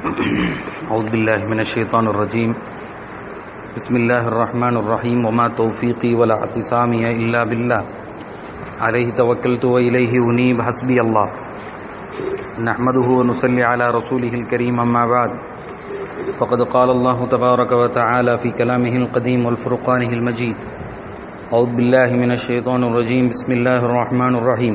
أعوذ بالله من الشيطان الرجيم بسم الله الرحمن الرحيم وما توفيقي ولا اعتصامي إلا بالله عليه توكلت وإليه أنيب حسبي الله نحمده ونصلي على رسوله الكريم أما بعد فقد قال الله تبارك وتعالى في كلامه القديم والفرقانه المجيد أعوذ بالله من الشيطان الرجيم بسم الله الرحمن الرحيم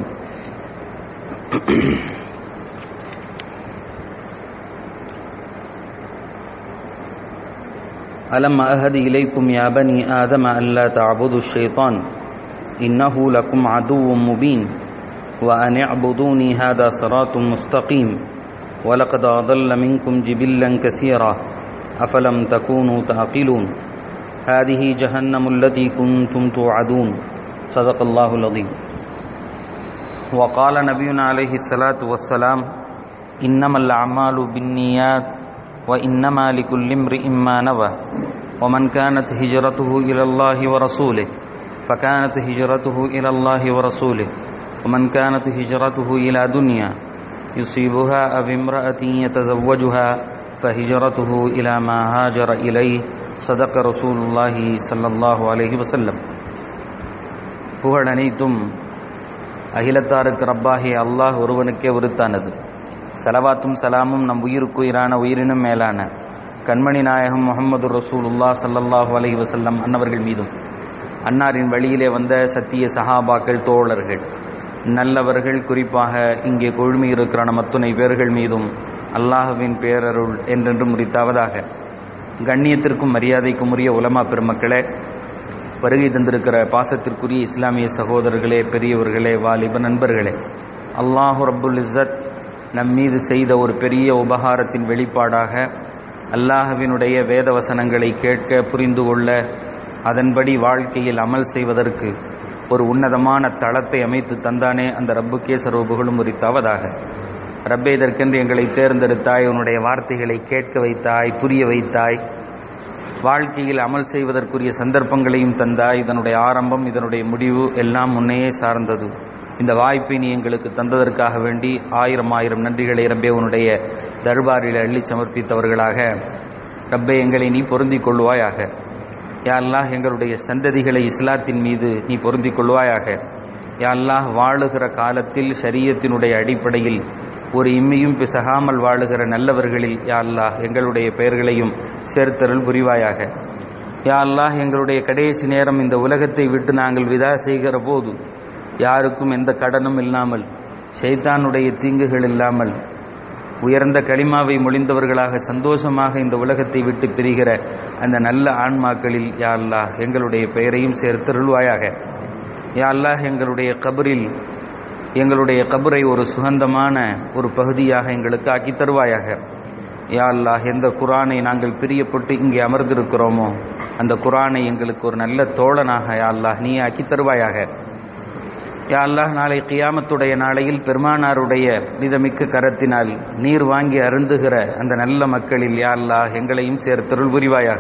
ألم أهد إليكم يا بني آدم ألا تعبدوا الشيطان إنه لكم عدو مبين وأن اعبدوني هذا صراط مستقيم ولقد أضل منكم جبلا كثيرا أفلم تكونوا تعقلون هذه جهنم التي كنتم توعدون صدق الله العظيم وقال نبينا عليه الصلاة والسلام إنما الأعمال بالنيات وإنما لكل امرئ ما نوى ومن كانت هجرته إلى الله ورسوله فكانت هجرته إلى الله ورسوله ومن كانت هجرته إلى دنيا يصيبها أو امرأة يتزوجها فهجرته إلى ما هاجر إليه صدق رسول الله صلى الله عليه وسلم புகழ் அனைத்தும் அகிலத்தாருக்கு ரப்பாகிய அல்லாஹ் ஒருவனுக்கே உருத்தானது சலவாத்தும் சலாமும் நம் உயிருக்குயிரான உயிரினும் மேலான கண்மணி நாயகம் முகமது ரசூலுல்லா சல்லல்லாஹு அலைஹி வசல்லம் அன்னவர்கள் மீதும் அன்னாரின் வழியிலே வந்த சத்திய சஹாபாக்கள் தோழர்கள் நல்லவர்கள் குறிப்பாக இங்கே கொழுமி இருக்கிற நம் அத்துணை பேர்கள் மீதும் அல்லாஹுவின் பேரருள் என்றென்று முறித்தாவதாக கண்ணியத்திற்கும் மரியாதைக்கும் உரிய உலமா பெருமக்களே வருகை தந்திருக்கிற பாசத்திற்குரிய இஸ்லாமிய சகோதரர்களே பெரியவர்களே வாலிப நண்பர்களே அல்லாஹு ரப்புல் இஸ்ஸத் நம் மீது செய்த ஒரு பெரிய உபகாரத்தின் வெளிப்பாடாக அல்லாஹவினுடைய வேத வசனங்களை கேட்க புரிந்து கொள்ள அதன்படி வாழ்க்கையில் அமல் செய்வதற்கு ஒரு உன்னதமான தளத்தை அமைத்து தந்தானே அந்த ரப்புக்கே சர்வபுகழும் உரித்தாவதாக ரப்பே இதற்கென்று எங்களை தேர்ந்தெடுத்தாய் உன்னுடைய வார்த்தைகளை கேட்க வைத்தாய் புரிய வைத்தாய் வாழ்க்கையில் அமல் செய்வதற்குரிய சந்தர்ப்பங்களையும் தந்தாய் இதனுடைய ஆரம்பம் இதனுடைய முடிவு எல்லாம் முன்னையே சார்ந்தது இந்த வாய்ப்பை நீ எங்களுக்கு தந்ததற்காக வேண்டி ஆயிரம் ஆயிரம் நன்றிகளை ரப்பே உன்னுடைய தர்பாரில் அள்ளி சமர்ப்பித்தவர்களாக ரப்பே எங்களை நீ பொருந்திக் கொள்வாயாக யாழ்லாஹ் எங்களுடைய சந்ததிகளை இஸ்லாத்தின் மீது நீ பொருந்திக் கொள்வாயாக யாழ்லாஹ் வாழுகிற காலத்தில் சரியத்தினுடைய அடிப்படையில் ஒரு இம்மையும் பிசகாமல் வாழுகிற நல்லவர்களில் யாழ்லாஹ் எங்களுடைய பெயர்களையும் சேர்த்தருள் புரிவாயாக யாழ்லாஹ் எங்களுடைய கடைசி நேரம் இந்த உலகத்தை விட்டு நாங்கள் விதா செய்கிற போது யாருக்கும் எந்த கடனும் இல்லாமல் ஷைத்தானுடைய தீங்குகள் இல்லாமல் உயர்ந்த களிமாவை மொழிந்தவர்களாக சந்தோஷமாக இந்த உலகத்தை விட்டு பிரிகிற அந்த நல்ல ஆன்மாக்களில் யா அல்லாஹ் எங்களுடைய பெயரையும் சேர்த்தருள்வாயாக யா அல்லாஹ் எங்களுடைய கபரில் எங்களுடைய கபரை ஒரு சுகந்தமான ஒரு பகுதியாக எங்களுக்கு ஆக்கி தருவாயாக யா அல்லாஹ் எந்த குரானை நாங்கள் பிரியப்பட்டு இங்கே அமர்ந்திருக்கிறோமோ அந்த குரானை எங்களுக்கு ஒரு நல்ல தோழனாக யா அல்லாஹ் நீ ஆக்கி தருவாயாக யா அல்லாஹ் நாளை கியாமத்துடைய நாளையில் பெருமானாருடைய மிதமிக்க கரத்தினால் நீர் வாங்கி அருந்துகிற அந்த நல்ல மக்களில் யா அல்லாஹ் எங்களையும் சேர்த்தருள் புரிவாயாக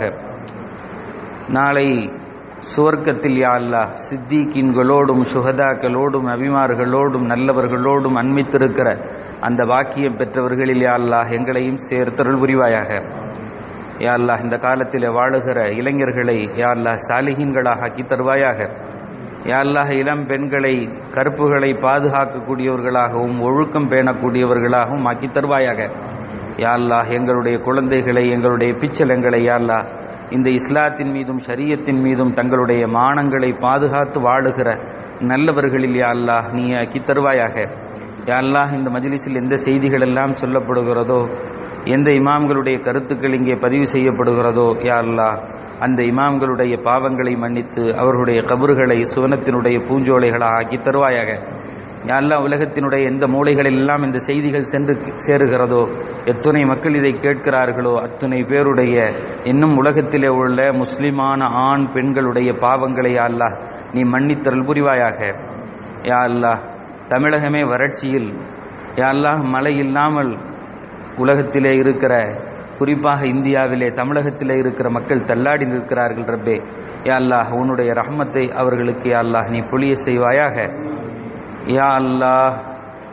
நாளை சுவர்க்கத்தில் யா அல்லாஹ் சித்திகின்களோடும் சுகதாக்களோடும் அபிமார்களோடும் நல்லவர்களோடும் அண்மித்திருக்கிற அந்த வாக்கியம் பெற்றவர்களில் யா அல்லாஹ் எங்களையும் சேர்த்தருள் புரிவாயாக யா அல்லாஹ் இந்த காலத்தில் வாழுகிற இளைஞர்களை யா அல்லாஹ் சாலிஹீன்களாக ஆக்கி தருவாயாக யாழ்லாக இளம் பெண்களை கருப்புகளை பாதுகாக்கக்கூடியவர்களாகவும் ஒழுக்கம் பேணக்கூடியவர்களாகவும் ஆக்கி தருவாயாக யாழ்லாஹ் எங்களுடைய குழந்தைகளை எங்களுடைய பிச்சலங்களை யாழ்லா இந்த இஸ்லாத்தின் மீதும் ஷரியத்தின் மீதும் தங்களுடைய மானங்களை பாதுகாத்து வாழுகிற நல்லவர்களில் யாழ்லாஹ் நீ ஆக்கி தருவாயாக யாழ்லாஹ் இந்த மஜிலிஸில் எந்த செய்திகள் எல்லாம் சொல்லப்படுகிறதோ எந்த இமாம்களுடைய கருத்துக்கள் இங்கே பதிவு செய்யப்படுகிறதோ யாழ்லாஹ் அந்த இமாம்களுடைய பாவங்களை மன்னித்து அவர்களுடைய கபறுகளை சுவனத்தினுடைய பூஞ்சோலைகளாக ஆக்கி தருவாயாக எல்லா உலகத்தினுடைய எந்த மூலைகளெல்லாம் இந்த செய்திகள் சென்று சேருகிறதோ எத்துணை மக்கள் இதை கேட்கிறார்களோ அத்துணை பேருடைய இன்னும் உலகத்திலே உள்ள முஸ்லிமான ஆண் பெண்களுடைய பாவங்களை அல்லா நீ மன்னித்தருள் புரிவாயாக யா அல்லாஹ் தமிழகமே வறட்சியில் யா அல்லாஹ் மழை இல்லாமல் உலகத்திலே இருக்கிற குறிப்பாக இந்தியாவிலே தமிழகத்திலே இருக்கிற மக்கள் தள்ளாடி நிற்கிறார்கள் ரப்பே யா அல்லாஹ் உன்னுடைய ரஹ்மத்தை அவர்களுக்கு யா அல்லாஹ் நீ பொழிய செய்வாயாக யா அல்லாஹ்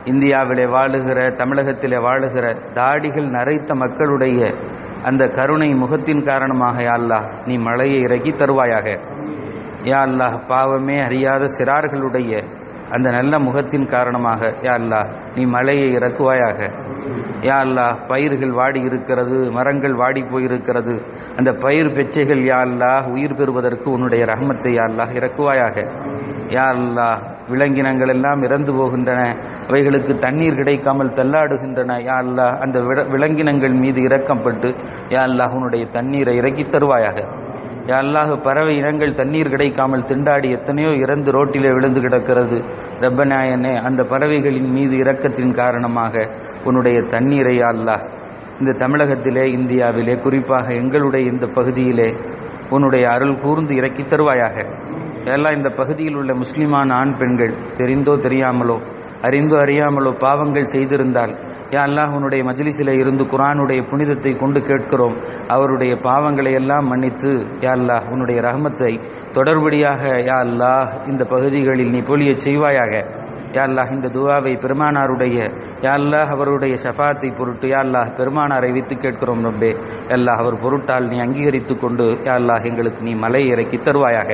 இந்தியாவிலே வாழுகிற தமிழகத்திலே வாழுகிற தாடிகள் நரைத்த மக்களுடைய அந்த கருணை முகத்தின் காரணமாக யா அல்லாஹ் நீ மழையை இறக்கி தருவாயாக யா அல்லாஹ் பாவமே அறியாத சிறார்களுடைய அந்த நல்ல முகத்தின் காரணமாக யா அல்லாஹ் நீ மழையை இறக்குவாயாக யா அல்லாஹ் பயிர்கள் வாடி இருக்கிறது மரங்கள் வாடி போயிருக்கிறது அந்த பயிர் பெச்சைகள் யா அல்லாஹ் உயிர் பெறுவதற்கு உன்னுடைய ரஹமத்தை யா அல்லாஹ் இறக்குவாயாக யா அல்லாஹ் விலங்கினங்கள் எல்லாம் இறந்து போகின்றன அவைகளுக்கு தண்ணீர் கிடைக்காமல் தள்ளாடுகின்றன யா அல்லாஹ் அந்த விட- விலங்கினங்கள் மீது இரக்கப்பட்டு யா அல்லாஹ் உன்னுடைய தண்ணீரை இறக்கி தருவாயாக யா அல்லாஹ் பறவை இனங்கள் தண்ணீர் கிடைக்காமல் திண்டாடி எத்தனையோ இறந்து ரோட்டிலே விழுந்து கிடக்கிறது ரப்பநாயனே அந்த பறவைகளின் மீது இரக்கத்தின் காரணமாக உன்னுடைய தண்ணீரை யா அல்லாஹ் இந்த தமிழகத்திலே இந்தியாவிலே குறிப்பாக எங்களுடைய இந்த பகுதியிலே உன்னுடைய அருள் கூர்ந்து இறக்கி தருவாயாக எல்லாம் இந்த பகுதியில் உள்ள முஸ்லிமான ஆண் பெண்கள் தெரிந்தோ தெரியாமலோ அறிந்தோ அறியாமலோ பாவங்கள் செய்திருந்தால் யா அல்லாஹ் உன்னுடைய மஜ்லிஸிலே இருந்து குர்ஆனுடைய புனிதத்தை கொண்டு கேட்கிறோம் அவருடைய பாவங்களை எல்லாம் மன்னித்து யா அல்லாஹ் உன்னுடைய ரஹமத்தை தொடர்படியாக யா அல்லாஹ் இந்த பகுதிகளில் நீ பொழியச் செய்வாயாக யா அல்லாஹ் இந்த துவாவை பெருமானாருடைய யா அல்லாஹ் அவருடைய ஷஃபாத்தை பொருட்டு யா அல்லாஹ் பெருமானாரை வைத்து கேட்கிறோம் ரப்பே யா அல்லாஹ் அவர் பொருட்டால் நீ அங்கீகரித்துக் கொண்டு யா அல்லாஹ் எங்களுக்கு நீ மலை இறக்கி தருவாயாக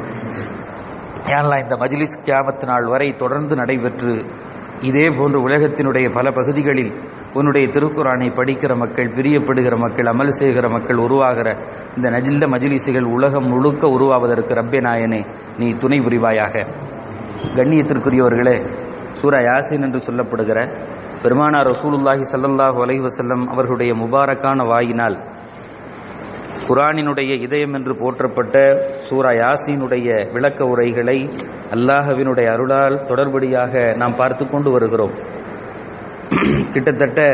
யா அல்லாஹ் இந்த மஜ்லிஸ் கியாமத் நாள் வரை தொடர்ந்து நடைபெற்று இதே போன்று உலகத்தினுடைய பல பகுதிகளில் உன்னுடைய திருக்குறானை படிக்கிற மக்கள் பிரியப்படுகிற மக்கள் அமல் செய்கிற மக்கள் உருவாகிற இந்த நஜில்ல மஜ்லிஸுகள் உலகம் முழுக்க உருவாவதற்கு ரப்பே நாயனே நீ துணை புரிவாயாக கண்ணியத்திற்குரியவர்களே சூரா யாசின் என்று சொல்லப்படுகிற பெருமானார் ரசூலுல்லாஹி ஸல்லல்லாஹு அலைஹி வஸல்லம் அவர்களுடைய முபாரக்கான வாயினால் குரானினுடைய இதயம் என்று போற்றப்பட்ட சூரா யாசீனுடைய விளக்க உரைகளை அல்லாஹ்வினுடைய அருளால் தொடர்படியாக நாம் பார்த்து கொண்டு வருகிறோம் கிட்டத்தட்ட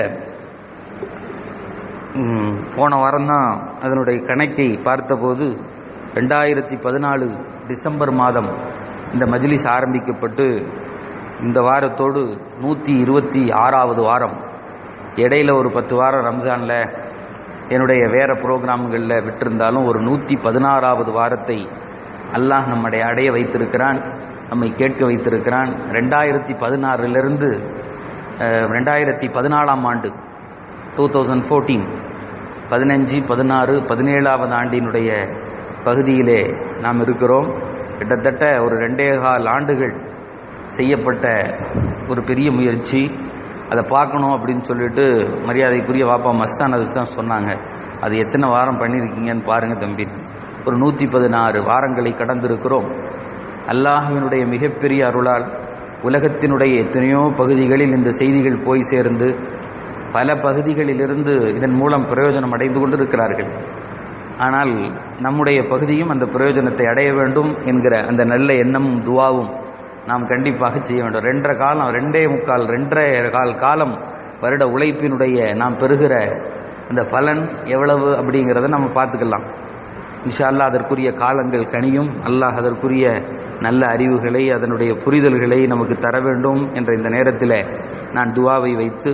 ம், போன வாரம்தான் அதனுடைய கணக்கை பார்த்தபோது ரெண்டாயிரத்தி பதினாலு டிசம்பர் மாதம் இந்த மஜ்லிஸ் ஆரம்பிக்கப்பட்டு இந்த வாரத்தோடு நூற்றி இருபத்தி ஆறாவது வாரம் இடையில ஒரு பத்து வாரம் ரம்ஜானில் என்னுடைய வேற ப்ரோக்ராம்களில் விட்டிருந்தாலும் ஒரு நூற்றி பதினாறாவது வாரத்தை அல்லாஹ் நம்மை அடைய வைத்திருக்கிறான் நம்மை கேட்க வைத்திருக்கிறான் ரெண்டாயிரத்தி பதினாறிலிருந்து ரெண்டாயிரத்தி பதினாலாம் ஆண்டு டூ தௌசண்ட் ஃபோர்டீன் பதினஞ்சு பதினாறு பதினேழாவது ஆண்டினுடைய பகுதியிலே நாம் இருக்கிறோம் கிட்டத்தட்ட ஒரு ரெண்டே கால் ஆண்டுகள் செய்யப்பட்ட ஒரு பெரிய முயற்சி அதை பார்க்கணும் அப்படின்னு சொல்லிட்டு மரியாதைக்குரிய வாப்பா மஸ்தான் அது தான் சொன்னாங்க அது எத்தனை வாரம் பண்ணியிருக்கீங்கன்னு பாருங்கள் தம்பி ஒரு நூற்றி பதினாறு வாரங்களை கடந்திருக்கிறோம் அல்லாஹ்வினுடைய மிகப்பெரிய அருளால் உலகத்தினுடைய எத்தனையோ பகுதிகளில் இந்த செய்திகள் போய் சேர்ந்து பல பகுதிகளிலிருந்து இதன் மூலம் பிரயோஜனம் அடைந்து கொண்டிருக்கிறார்கள் ஆனால் நம்முடைய பகுதியும் அந்த பிரயோஜனத்தை அடைய வேண்டும் என்கிற அந்த நல்ல எண்ணமும் துவாவும் நாம் கண்டிப்பாக செய்ய வேண்டும் ரெண்டரை காலம் ரெண்டே முக்கால் ரெண்டரை கால் காலம் வருட உழைப்பினுடைய நாம் பெறுகிற அந்த பலன் எவ்வளவு அப்படிங்கிறத நம்ம பார்த்துக்கலாம் இன்ஷா அல்லாஹ் அதற்குரிய காலங்கள் கனியும் அல்லாஹ் அதற்குரிய நல்ல அறிவுகளை அதனுடைய புரிதல்களை நமக்கு தர வேண்டும் என்ற இந்த நேரத்தில் நான் துவாவை வைத்து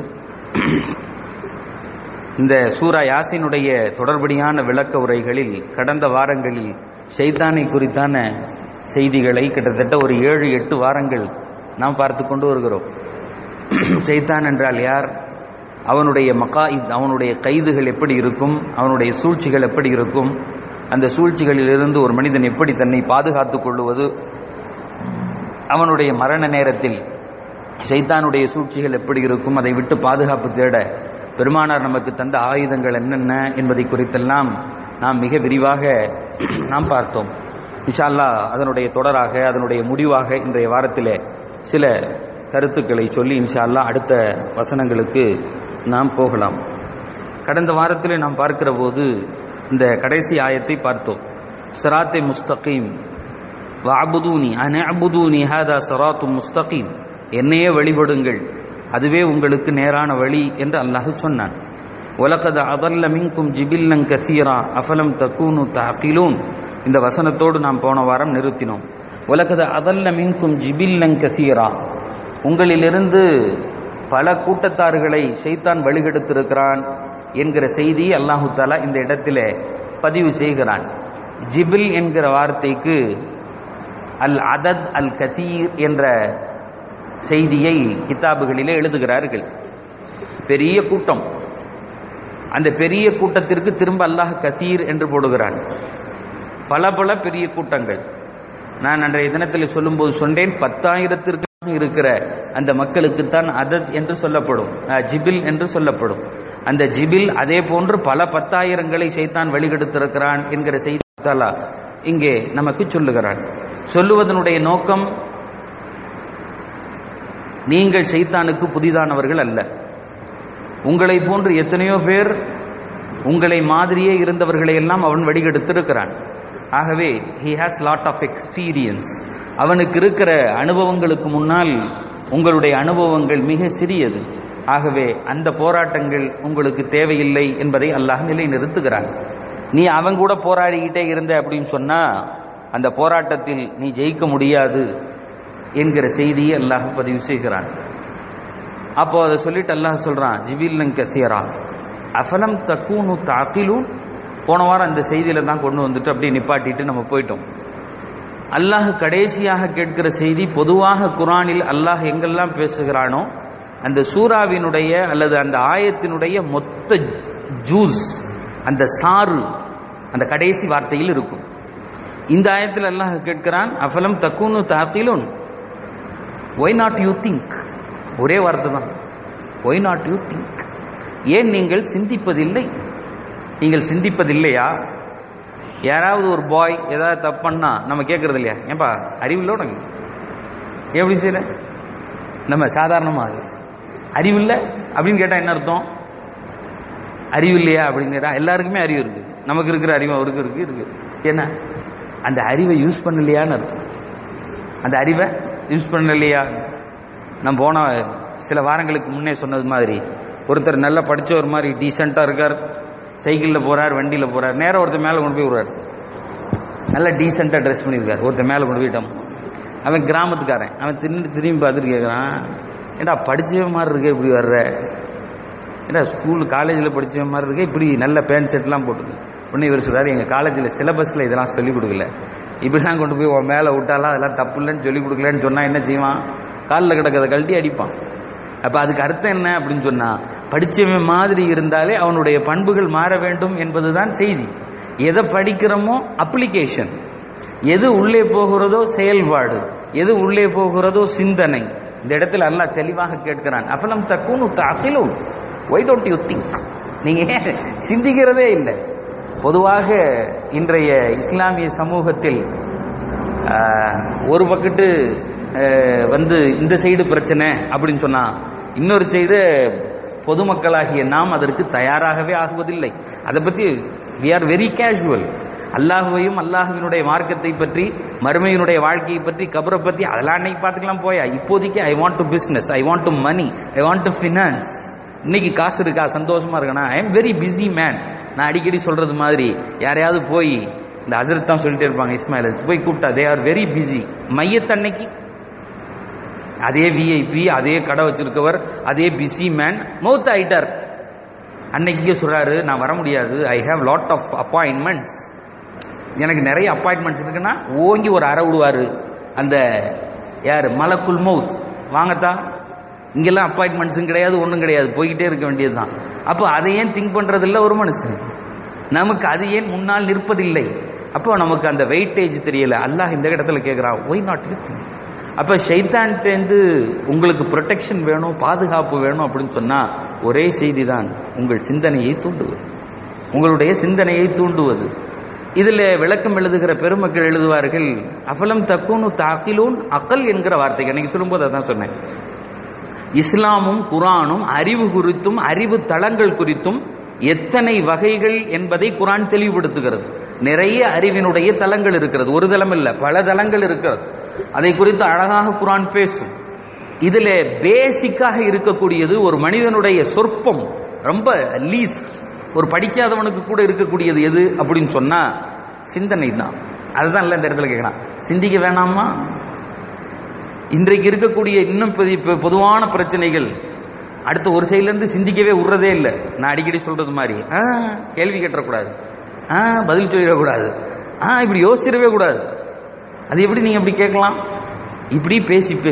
இந்த சூரா யாசினுடைய தொடர்படியான விளக்க உரைகளில் கடந்த வாரங்களில் ஷைத்தானை குறித்தான செய்திகளை கிட்டத்தட்ட ஒரு ஏழு எட்டு வாரங்கள் நாம் பார்த்து கொண்டு வருகிறோம் ஷைத்தான் என்றால் யார் அவனுடைய மக்கா அவனுடைய கைதுகள் எப்படி இருக்கும் அவனுடைய சூழ்ச்சிகள் எப்படி இருக்கும் அந்த சூழ்ச்சிகளிலிருந்து ஒரு மனிதன் எப்படி தன்னை பாதுகாத்துக் கொள்ளுவது அவனுடைய மரண நேரத்தில் சைத்தானுடைய சூழ்ச்சிகள் எப்படி இருக்கும் அதை விட்டு பாதுகாப்பு தேட பெருமானார் நமக்கு தந்த ஆயுதங்கள் என்னென்ன என்பதை குறித்தெல்லாம் நாம் மிக விரிவாக நாம் பார்த்தோம் இன்ஷா அல்லாஹ் அதனுடைய தொடராக அதனுடைய முடிவாக இன்றைய வாரத்திலே சில கருத்துக்களை சொல்லி இன்ஷா அல்லாஹ் அடுத்த வசனங்களுக்கு நாம் போகலாம் கடந்த வாரத்திலே நாம் பார்க்கிற போது இந்த கடைசி ஆயத்தை பார்த்தோம் சிராத்தை முஸ்தகீம் வாபுதூனி அனபுதூனி ஹாதா சராத்து முஸ்தகீம் என்னையே வழிபடுங்கள் அதுவே உங்களுக்கு நேரான வழி என்று அல்லாஹ் சொன்னான் உலகத அதல்ல மின்கும் ஜிபில்லங் கசீரா அஃபலம் தக்கூனு தாக்கிலூன் இந்த வசனத்தோடு நாம் போன வாரம் நிறுத்தினோம் உலகத அதல்ல மின்கும் ஜிபில்லங் கசீரா உங்களிலிருந்து பல கூட்டத்தார்களை ஷைத்தான் வழிகெடுத்திருக்கிறான் என்கிற செய்தி அல்லாஹு தாலா இந்த இடத்திலே பதிவு செய்கிறான் ஜிபில் என்கிற வார்த்தைக்கு அல் அதத் அல் கசீர் என்ற செய்தியை கிதாபுகளிலே எழுதுகிறார்கள் பெரிய கூட்டம் அந்த பெரிய கூட்டத்திற்கு திரும்ப அல்லாஹ் கசீர் என்று போடுகிறான் பல பல பெரிய கூட்டங்கள் நான் அன்றைய தினத்தில் சொல்லும்போது சொன்னேன் பத்தாயிரத்திற்கு இருக்கிற அந்த மக்களுக்குத்தான் அதத் என்று சொல்லப்படும் அஹ், ஜிபில் என்று சொல்லப்படும் அந்த ஜிபில் அதே போன்று பல பத்தாயிரங்களை சைத்தான் வெளிகெடுத்திருக்கிறான் என்கிற செய்தி தஆலா இங்கே நமக்கு சொல்லுகிறான் சொல்லுவதனுடைய நோக்கம் நீங்கள் சைத்தானுக்கு புதிதானவர்கள் அல்ல உங்களை போன்று எத்தனையோ பேர் உங்களை மாதிரியே இருந்தவர்களை எல்லாம் அவன் வடிகெடுத்திருக்கிறான் ஆகவே he has lot of experience அவனுக்கு இருக்கிற அனுபவங்களுக்கு முன்னால் உங்களுடைய அனுபவங்கள் மிக சிறியது ஆகவே அந்த போராட்டங்கள் உங்களுக்கு தேவையில்லை என்பதை அல்லாஹ் நிலை நிறுத்துகிறான் நீ அவன் கூட போராடிக்கிட்டே இருந்த அப்படின்னு சொன்னா அந்த போராட்டத்தில் நீ ஜெயிக்க முடியாது என்கிற செய்தியை அல்லாஹ் பதிவு செய்கிறான் அப்போ அதை சொல்லிட்டு அல்லாஹ் சொல்றான் ஜிபில்லன் கசீரா அஃபலம் தக்கூனு தாக்கிலும் போன வாரம் அந்த செய்தியில தான் கொண்டு வந்துட்டு அப்படியே நிப்பாட்டிட்டு நம்ம போயிட்டோம் அல்லாஹ் கடைசியாக கேட்கிற செய்தி பொதுவாக குரானில் அல்லாஹ் எங்கெல்லாம் பேசுகிறானோ அந்த சூறாவினுடைய அல்லது அந்த ஆயத்தினுடைய மொத்த ஜூஸ் அந்த சாறு அந்த கடைசி வார்த்தையில் இருக்கும் இந்த ஆயத்தில் அல்லாஹ் கேட்கிறான் அஃபலம் தக்கூனு தாக்கிலும் ஒய் நாட் யூ திங்க் ஒரே வார்த்தை தான் ஒய் நாட் யூ திங்க் ஏன் நீங்கள் சிந்திப்பதில்லை நீங்கள் சிந்திப்பதில்லையா யாராவது ஒரு பாய் ஏதாவது தப்பு பண்ணா நம்ம கேட்கறது இல்லையா ஏன்பா அறிவில்லை உனக்கு எப்படி செய்யற நம்ம சாதாரணமாக அது அறிவில்லை அப்படின்னு கேட்டால் என்ன அர்த்தம் அறிவு இல்லையா அப்படின்னு கேட்டால் எல்லாருக்குமே அறிவு இருக்கு நமக்கு இருக்கிற அறிவு அவருக்கு இருக்கு இருக்கு என்ன அந்த அறிவை யூஸ் பண்ணலையான்னு அர்த்தம் அந்த அறிவை யூஸ் பண்ணலையா நான் போன சில வாரங்களுக்கு முன்னே சொன்னது மாதிரி ஒருத்தர் நல்லா படிச்சவர் மாதிரி டீசெண்டாக இருக்கார் சைக்கிளில் போறார் வண்டியில் போறார் நேரா ஒருத்தர் மேலே கொண்டு போய் விடுறார் நல்லா டீசெண்டாக ட்ரெஸ் பண்ணியிருக்கார் ஒருத்தர் மேலே கொண்டு போயிட்டோம் அவன் கிராமத்துக்காரன் அவன் திரும்பி திரும்பி பார்த்துட்டு கேட்குறான் ஏடா படிச்சவன் மாதிரி இருக்க இப்படி வர்ற ஏடா ஸ்கூல் காலேஜில் படிச்சவன் மாதிரி இருக்க இப்படி நல்ல பேண்ட் ஷர்ட்லாம் போட்டுக்கு உடனே இவர் சொல்றாரு எங்கள் காலேஜில் சிலபஸில் இதெல்லாம் சொல்லிக் கொடுக்கல இப்படிலாம் கொண்டு போய் உன் மேலே விட்டாலாம் அதெல்லாம் தப்பு இல்லைன்னு சொல்லிக் கொடுக்கலன்னு சொன்னால் என்ன செய்வான் காலில் கிடக்கிறத கழட்டி அடிப்பான் அப்போ அதுக்கு அர்த்தம் என்ன அப்படின்னு சொன்னா படிச்சவன் மாதிரி இருந்தாலே அவனுடைய பண்புகள் மாற வேண்டும் என்பதுதான் செய்தி எதை படிக்கிறோமோ அப்ளிகேஷன் எது உள்ளே போகிறதோ செயல்பாடு எது உள்ளே போகிறதோ சிந்தனை இந்த இடத்துல அல்லாஹ் தெளிவாக கேட்கிறான் அப்பலம் தக்குனு தாக்கிலும் ஒய் டோன்ட் யூ திங்க் நீங்க ஏன் சிந்திக்கிறதே இல்லை பொதுவாக இன்றைய இஸ்லாமிய சமூகத்தில் ஆஹ், ஒரு பக்கத்து ஆஹ், வந்து இந்த சைடு பிரச்சனை அப்படின்னு சொன்னா இன்னொரு சைடு பொதுமக்களாகிய நாம் அதற்கு தயாராகவே ஆகுவதில்லை அதை பத்தி வி ஆர் வெரி கேஷுவல் அல்லாஹுவையும் அல்லாஹுவினுடைய மார்க்கத்தை பற்றி மறுமையினுடைய வாழ்க்கையை பற்றி கபரை பற்றி அதெல்லாம் அன்னைக்கு பார்த்துக்கலாம் போயா இப்போதைக்கு I want to business I want to money I want to finance இன்னைக்கு காசு இருக்கா சந்தோஷமா இருக்கனா I am very busy man நான் அடிக்கடி சொல்றது மாதிரி யாரையாவது போய் இந்த ஹசரத் தான் சொல்லிட்டே இருப்பாங்க இஸ்மாயில் போய் கூப்பிட்டா தே ஆர் வெரி பிஸி மையத்தன்னைக்கு அதே விஐபி அதே கடை வச்சிருக்கவர் அதே பிஸி மேன் மௌத் ஆயிட்டார் அன்னைக்கே சொல்றாரு நான் வர முடியாது I have lot of appointments எனக்கு நிறைய அப்பாயின்மெண்ட்ஸ் இருக்குன்னா ஓங்கி ஒரு அறை விடுவாரு அந்த யார் மலக்குல் மவுத் வாங்கத்தா இங்கெல்லாம் அப்பாயின்மெண்ட்ஸும் கிடையாது ஒன்றும் கிடையாது போய்கிட்டே இருக்க வேண்டியதுதான் அப்போ அதை ஏன் திங்க் பண்றதில்ல ஒரு மனுஷன் நமக்கு அது ஏன் முன்னால் நிற்பதில்லை அப்போ நமக்கு அந்த வெயிட்டேஜ் தெரியல அல்லாஹ் இந்த இடத்துல கேட்குறான் ஒய் நாட் வித் அப்போ ஷைத்தான்ட்டேந்து உங்களுக்கு ப்ரொடெக்ஷன் வேணும் பாதுகாப்பு வேணும் அப்படின்னு சொன்னா ஒரே செய்தி தான் உங்கள் சிந்தனையை தூண்டுவது உங்களுடைய சிந்தனையை தூண்டுவது இதில் விளக்கம் எழுதுகிற பெருமக்கள் எழுதுவார்கள் அஃபலம் தக்குனு தாக்கிலூன் அக்கல் என்கிற வார்த்தைக்கு அன்னைக்கு சொல்லும்போது அதான் சொன்னேன் இஸ்லாமும் குரானும் அறிவு குறித்தும் அறிவு தளங்கள் குறித்தும் எத்தனை வகைகள் என்பதை குரான் தெளிவுபடுத்துகிறது நிறைய அறிவினுடைய தளங்கள் இருக்கிறது ஒரு தளம் இல்ல பல தளங்கள் இருக்கிறது அதை குறித்து அழகாக குரான் பேசும் இதுல பேசிக்காக இருக்கக்கூடியது ஒரு மனிதனுடைய சொற்பம் ரொம்ப லீஸ்ட் ஒரு படிக்காதவனுக்கு கூட இருக்கக்கூடியது எது அப்படின்னு சொன்னா சிந்தனை தான் அதுதான் இல்ல இந்த இடத்துல கேட்கறான் சிந்திக்க வேணாமா இன்றைக்கு இருக்கக்கூடிய இன்னும் பெரிய- பெ- பொதுவான பிரச்சனைகள் அடுத்த ஒரு சைடுல இருந்து சிந்திக்கவே விடுறதே இல்லை நான் அடிக்கடி சொல்றது மாதிரி ஆ, கேள்வி கேட்டக்கூடாது ஆ பதில் சொல்லிடக்கூடாது ஆ இப்படி யோசிச்சிடவே கூடாது அது எப்படி நீங்க இப்படி கேட்கலாம் இப்படி பேசி பேசி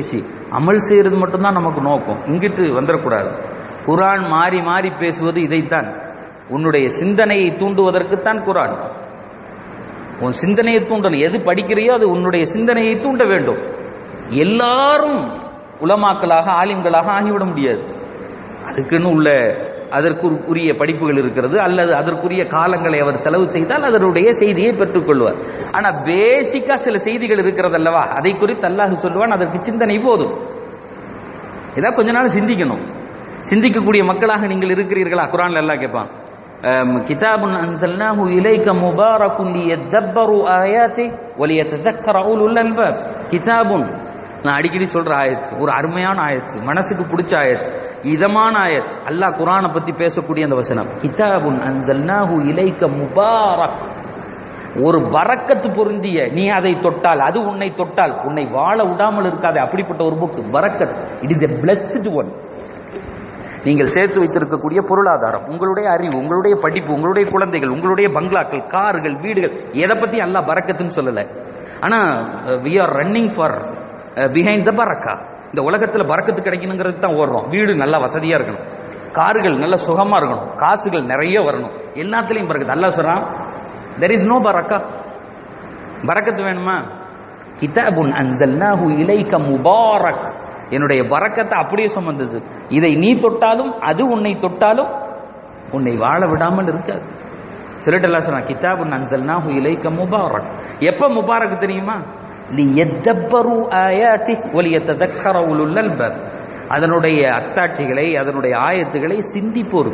அமல் செய்யறது மட்டும்தான் நமக்கு நோக்கம் இங்கிட்டு வந்துடக்கூடாது குரான் மாறி மாறி பேசுவது இதைத்தான் உன்னுடைய சிந்தனையை தூண்டுவதற்குத்தான் குரான் உன் சிந்தனையை தூண்டணும் எது படிக்கிறையோ அது உன்னுடைய சிந்தனையை தூண்ட வேண்டும் எல்லாரும் உலமாக்களாக ஆலிம்களாக ஆகிவிட முடியாது அதுக்குன்னு உள்ள அதற்கு உரிய படிப்புகள் இருக்கிறது அல்லது அதற்குரிய காலங்களை அவர் செலவு செய்தால் அதனுடைய செய்தியை பெற்றுக்கொள்வார் ஆனா பேசிக்கா சில செய்திகள் இருக்கிறது அல்லவா அதை குறித்து அல்லாஹ் சொல்லுவான் அதற்கு சிந்தனை போதும் ஏதாவது கொஞ்ச நாள் சிந்திக்கணும் சிந்திக்கக்கூடிய மக்களாக நீங்கள் இருக்கிறீர்களா குரான்ல எல்லாம் கேட்பான் கிதாபுன் அன்சல்னாஹு இலைக்க முபாரக்குன் லியத்தப்பரு ஆயாத்தி வலியத்தذكر அவுலுல் அல்பாப் கிதாபுன் நான் அடிக்கடி சொல்ற ஆயத்து ஒரு அருமையான ஆயத்து மனசுக்கு பிடிச்ச ஆயத்து இதமான ஆயத் அல்லாஹ் குரானை பத்தி பேசக்கூடிய அந்த வசனம் கிதாபுன் அன்சல்னாஹு இலைக்க முபாரக் ஒரு பரக்கத்து பொருந்திய நீ அதை தொட்டால் அது உன்னை தொட்டால் உன்னை வாழ விடாமல் இருக்காது அப்படிப்பட்ட ஒரு புக் பரக்கத் it is a blessed one நீங்கள் சேர்த்து வைத்திருக்கக்கூடிய பொருளாதாரம் உங்களுடைய அறிவு உங்களுடைய படிப்பு உங்களுடைய குழந்தைகள் உங்களுடைய பங்களாக்கள் கார்கள் வீடுகள் எதை பத்தி அல்லாஹ் பரக்கத்துன்னு சொல்லல ஆனா we are running for behind the பரக்கா இந்த உலகத்துல பறக்கத்து கிடைக்கணுங்கிறது தான் ஓடுறோம் வீடு நல்லா வசதியா இருக்கணும் கார்கள் நல்ல சுகமா இருக்கணும் காசுகள் நிறைய வரணும் எல்லாத்துலயும் பறக்குது அல்லா சொல்றான் தெர் இஸ் நோ பரக்கா பறக்கத்து வேணுமா கிதாபுன் அன்சல்னாஹு இலைக்க முபாரக் என்னுடைய பறக்கத்தை அப்படியே சுமந்தது இதை நீ தொட்டாலும் அது உன்னை தொட்டாலும் உன்னை வாழ விடாமல் இருக்காது சொல்லிட்டு எல்லாம் சொன்னா கிதாபுன் அன்சல்னாஹு இலைக்க முபாரக் எப்ப முபாரக் தெரியுமா லியத்தப்பரு ஆயாத்தி ஒலியத்ததக்கர உலுல் அதனுடைய அத்தாட்சிகளை அதனுடைய ஆயத்துகளை சிந்திப்போர்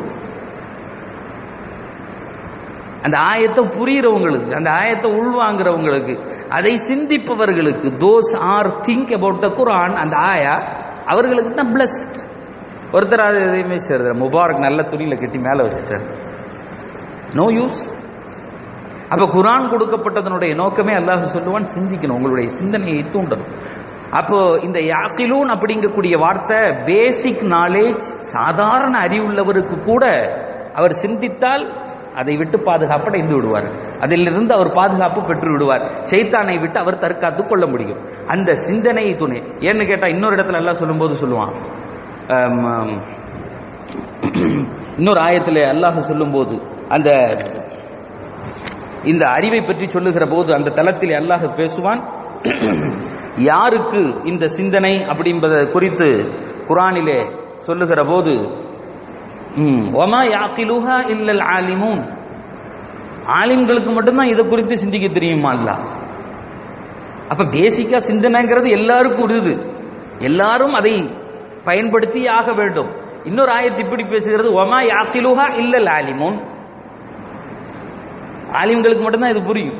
அந்த ஆயத்தை புரிகிறவங்களுக்கு அந்த ஆயத்தை உள்வாங்கிறவங்களுக்கு அதை சிந்திப்பவர்களுக்கு those are think about the Quran அந்த ஆயா அவர்களுக்கு தான் பிளஸ்ட் ஒருத்தர் அது எதையுமே செய்யறது முபாரக் நல்ல துணியில கட்டி மேல வச்சுட்டார் நோ யூஸ் அப்ப குரான் கொடுக்கப்பட்டதனுடைய நோக்கமே அல்லாஹ் சொல்லுவான் சிந்திக்கணும் உங்களுடைய சிந்தனையை தூண்டணும் அப்போ இந்த யாக்கிலூன் அப்படிங்கக்கூடிய வார்த்தை பேசிக் நாலேஜ் சாதாரண அறிவுள்ளவருக்கு கூட அவர் சிந்தித்தால் அதை விட்டு பாதுகாப்படைந்து விடுவார் அதிலிருந்து அவர் பாதுகாப்பு பெற்று விடுவார் சைத்தானை விட்டு அவர் தற்காத்து கொள்ள முடியும் அந்த சிந்தனை துணை ஏன்னு கேட்டா இன்னொரு இடத்துல எல்லாம் சொல்லும்போது சொல்லுவான் இன்னொரு ஆயத்தில் அல்லாஹ் சொல்லும்போது அந்த இந்த அறிவை பற்றி சொல்லுகிற போது அந்த தளத்தில் அல்லாஹ் பேசுவான் யாருக்கு இந்த சிந்தனை அப்படிஎன்பதை குறித்து குரானிலே சொல்லுகிற போது ஒமா யாக்கிலுஹா இல்லல் ஆலிமூன் ஆலிம்களுக்கு மட்டும்தான் இதை குறித்து சிந்திக்க தெரியுமா அல்ல அப்ப பேசிக்கா சிந்தனைங்கிறது எல்லாருக்கும் உருது எல்லாரும் அதை பயன்படுத்தி ஆக வேண்டும் இன்னொரு ஆயத்து இப்படி பேசுகிறது ஒமா யாக்கிலுஹா இல்லல் ஆலிமூன் ஆலிம்களுக்கு மட்டும்தான் இது புரியும்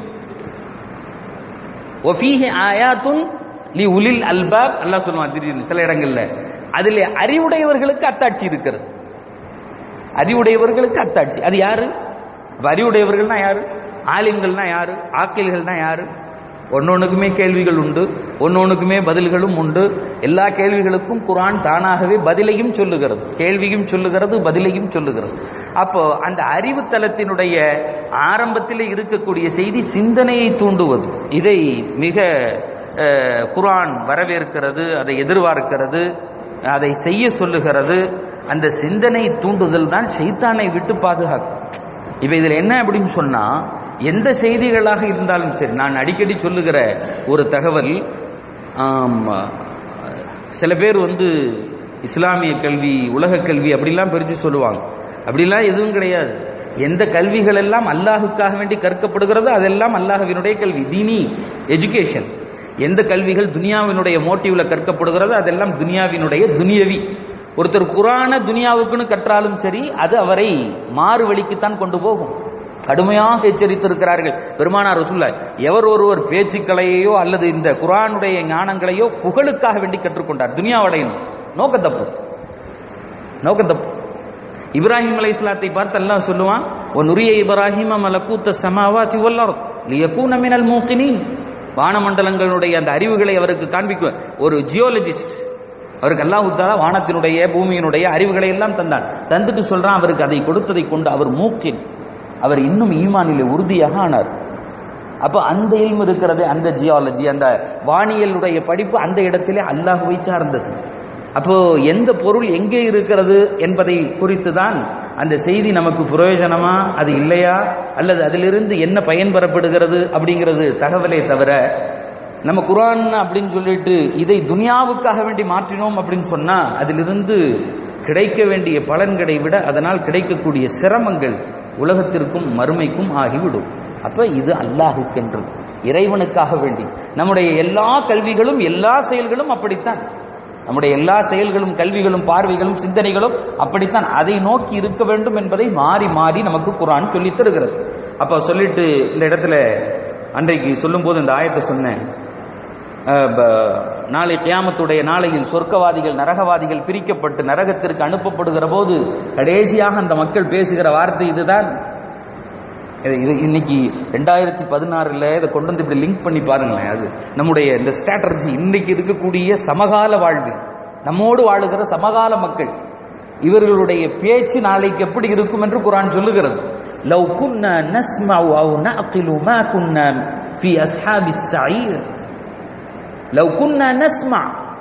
ஒஃபீஹி ஆயாத்துன் லி உலில் அல்பாப் அல்லாஹ் சொல்லுவான் திடீர்னு சில இடங்கள்ல அதில் அறிவுடையவர்களுக்கு அத்தாட்சி இருக்கிறது அறிவுடையவர்களுக்கு அத்தாட்சி அது யாரு அறிவுடையவர்கள்னா யாரு ஆலிம்கள்னா யாரு ஆக்கில்கள்னா யாரு ஒன்னொன்னுக்குமே கேள்விகள் உண்டு ஒன்னொன்னுக்குமே பதில்களும் உண்டு எல்லா கேள்விகளுக்கும் குரான் தானாகவே பதிலையும் சொல்லுகிறது கேள்வியும் சொல்லுகிறது பதிலையும் சொல்லுகிறது அப்போ அந்த அறிவு தளத்தினுடைய ஆரம்பத்தில் இருக்கக்கூடிய செய்தி சிந்தனையை தூண்டுவது இதை மிக குரான் வரவேற்கிறது அதை எதிர்பார்க்கிறது அதை செய்ய சொல்லுகிறது அந்த சிந்தனை தூண்டுதல் தான் செய்தானை விட்டு பாதுகாக்கும் இப்ப இதுல என்ன அப்படின்னு சொன்னா எந்த செய்திகளாக இருந்தாலும் சரி நான் அடிக்கடி சொல்லுகிற ஒரு தகவல் சில பேர் வந்து இஸ்லாமிய கல்வி உலக கல்வி அப்படிலாம் பிரித்து சொல்லுவாங்க அப்படிலாம் எதுவும் கிடையாது எந்த கல்விகள் எல்லாம் அல்லாஹுக்காக வேண்டி கற்கப்படுகிறதோ அதெல்லாம் அல்லாஹுவினுடைய கல்வி தீனி எஜுகேஷன் எந்த கல்விகள் துனியாவினுடைய மோட்டிவ்ல கற்கப்படுகிறதோ அதெல்லாம் துனியாவினுடைய துனியவி ஒருத்தர் குரான துனியாவுக்குன்னு கற்றாலும் சரி அது அவரை மாறு வழிக்குத்தான் கொண்டு போகும் கடுமையாக எச்சரித்திருக்கிறார்கள் பெருமானார் ரசூல்ல எவர் ஒருவர் பேச்சுக்களையோ அல்லது இந்த குரானுடைய ஞானங்களையோ புகழுக்காக வேண்டி கற்றுக்கொண்டார் துனியாவடையணும் நோக்க தப்பு நோக்க தப்பு இப்ராஹிம் அலை இஸ்லாத்தை பார்த்து எல்லாம் சொல்லுவான் ஒரு நுரிய இப்ராஹிம் மலக்கூத்த சமாவாத்தி ஒல்லார் லியக்கூன மினல் மூக்கினீன் வானமண்டலங்களுடைய அந்த அறிவுகளை அவருக்கு காண்பிக்கும் ஒரு ஜியோலஜிஸ்ட் அவருக்கு அல்லாஹ் தாலா வானத்தினுடைய பூமியினுடைய அறிவுகளை எல்லாம் தந்தான் தந்துட்டு சொல்றான் அவருக்கு அதை கொடுத்ததை கொண்டு அவர் மூக்கின் அவர் இன்னும் ஈமானிலே உறுதியாக ஆனார் அப்ப அந்த இல்மு இருக்கிறது அந்த ஜியாலஜி அந்த வானியலுடைய படிப்பு அந்த இடத்திலே அல்லாஹுவை சார்ந்தது அப்போ எந்த பொருள் எங்கே இருக்கிறது என்பதை குறித்து தான் அந்த செய்தி நமக்கு பிரயோஜனமா அது இல்லையா அல்லது அதிலிருந்து என்ன பயன் பெறப்படுகிறது அப்படிங்கிறது தகவலே தவிர நம்ம குரான் அப்படின்னு சொல்லிட்டு இதை துனியாவுக்காக வேண்டி மாற்றினோம் அப்படின்னு சொன்னா அதிலிருந்து கிடைக்க வேண்டிய பலன்களை விட அதனால் கிடைக்கக்கூடிய சிரமங்கள் உலகத்திற்கும் மறுமைக்கும் ஆகிவிடும் அப்ப இது அல்லாஹுக்கென்று இறைவனுக்காக வேண்டி நம்முடைய எல்லா கல்விகளும் எல்லா செயல்களும் அப்படித்தான் நம்முடைய எல்லா செயல்களும் கல்விகளும் பார்வைகளும் சிந்தனைகளும் அப்படித்தான் அதை நோக்கி இருக்க வேண்டும் என்பதை மாறி மாறி நமக்கு குரான் சொல்லித் தருகிறது அப்ப சொல்லிட்டு இந்த இடத்துல அன்றைக்கு சொல்லும்போது இந்த ஆயத்தை சொன்னேன் அஹ், ப- நாளை கியாமத்துடைய நாளையில் சொர்க்கவாதிகள் நரகவாதிகள் பிரிக்கப்பட்டு நரகத்திற்கு அனுப்பப்படுகிற போது கடைசியாக அந்த மக்கள் பேசுகிற வார்த்தை இதுதான் இது இது இன்னைக்கு ரெண்டாயிரத்தி பதினாறுல இதை கொண்டு வந்து இப்படி லிங்க் பண்ணி பாருங்களேன் அது நம்முடைய இந்த ஸ்ட்ராட்டஜி இன்னைக்கு இருக்கக்கூடிய சமகால வாழ்வு நம்மோடு வாழுகிற சமகால மக்கள் இவர்களுடைய பேச்சு நாளைக்கு எப்படி இருக்கும் என்று குரான் சொல்லுகிறது லவ் குன்னா நஸ்மஉ அவ் நஅகிலு மா குன்னா ஃபி அஸ்ஹாபிஸ் ஸஈர் லவ் குன்னா நஸ்மா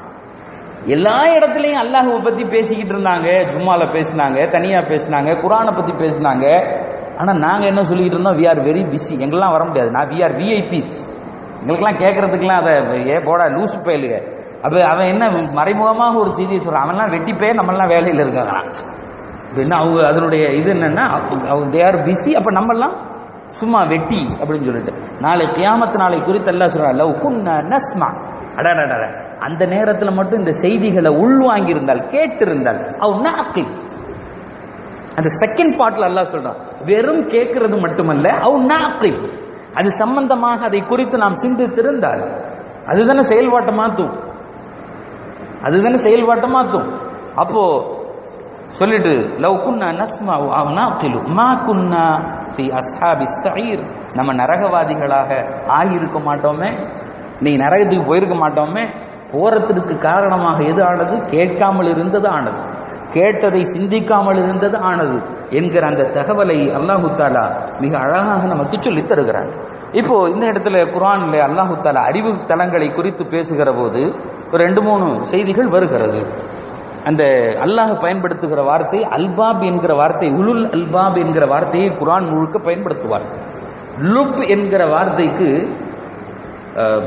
எல்லா இடத்துலையும் அல்லாஹுவை பத்தி பேசிக்கிட்டு இருந்தாங்க ஜும்மால பேசினாங்க தனியா பேசினாங்க குரானை பத்தி பேசினாங்க ஆனா நாங்க என்ன சொல்லிக்கிட்டு இருந்தோம் வி ஆர் வெரி பிஸி எங்கெல்லாம் வர முடியாது நான் வி ஆர் விஐபிஸ் எங்களுக்கெல்லாம் கேட்கறதுக்கெல்லாம் அதை ஏ போடா லூசு பயலுக அப்ப அவன் என்ன மறைமுகமாக ஒரு செய்தியை சொல்றான் அவன்லாம் வெட்டி போய் நம்மெல்லாம் வேலையில் இருக்காங்க என்ன அவங்க அதனுடைய இது என்னன்னா தே ஆர் பிஸி அப்ப நம்மெல்லாம் சும்மா வெட்டி அப்படின்னு சொல்லிட்டு நாளை கியாமத்து நாளை குறித்து எல்லாம் சொல்றாங்க லவ் குன்ன நஸ்மா அடடடட அந்த நேரத்துல மட்டும் இந்த செய்திகளை உள்வாங்கி இருந்தால் கேட்டிருந்தால் அவ் நாக்கில் அந்த செகண்ட் பார்ட்ல அல்லாஹ் சொல்றான் வெறும் கேட்கிறது மட்டுமல்ல அவ் நாக்கில் அது சம்பந்தமாக அதை குறித்து நாம் சிந்தித்திருந்தால் அதுதானே செயல்பாட்டை மாத்தும் அதுதானே செயல்பாட்டை மாத்தும் அப்போ சொல்லிட்டு லவ் குன்னா நஸ்மா அவ் நாக்கிலு மா குன்னா ஃபி அஸ்ஹாபி ஸஈர் நம்ம நரகவாதிகளாக ஆகியிருக்க மாட்டோமே நீ நரகத்துக்கு போயிருக்க மாட்டோமே போறதுக்கு காரணமாக எது ஆனது கேட்காமல் இருந்தது ஆனது கேட்டதை சிந்திக்காமல் இருந்தது ஆனது என்கிற அந்த தகவலை அல்லாஹு தாலா மிக அழகாக நமக்கு சொல்லித் தருகிறான் இப்போ இந்த இடத்துல குரான்ல அல்லாஹு தாலா அறிவு தலங்களை குறித்து பேசுகிற போது ஒரு ரெண்டு மூணு செய்திகள் வருகிறது அந்த அல்லாஹ் பயன்படுத்துகிற வார்த்தை அல்பாப் என்கிற வார்த்தை உலுல் அல்பாப் என்கிற வார்த்தையை குரான் முழுக்க பயன்படுத்துவார் லுப் என்கிற வார்த்தைக்கு அஹ்,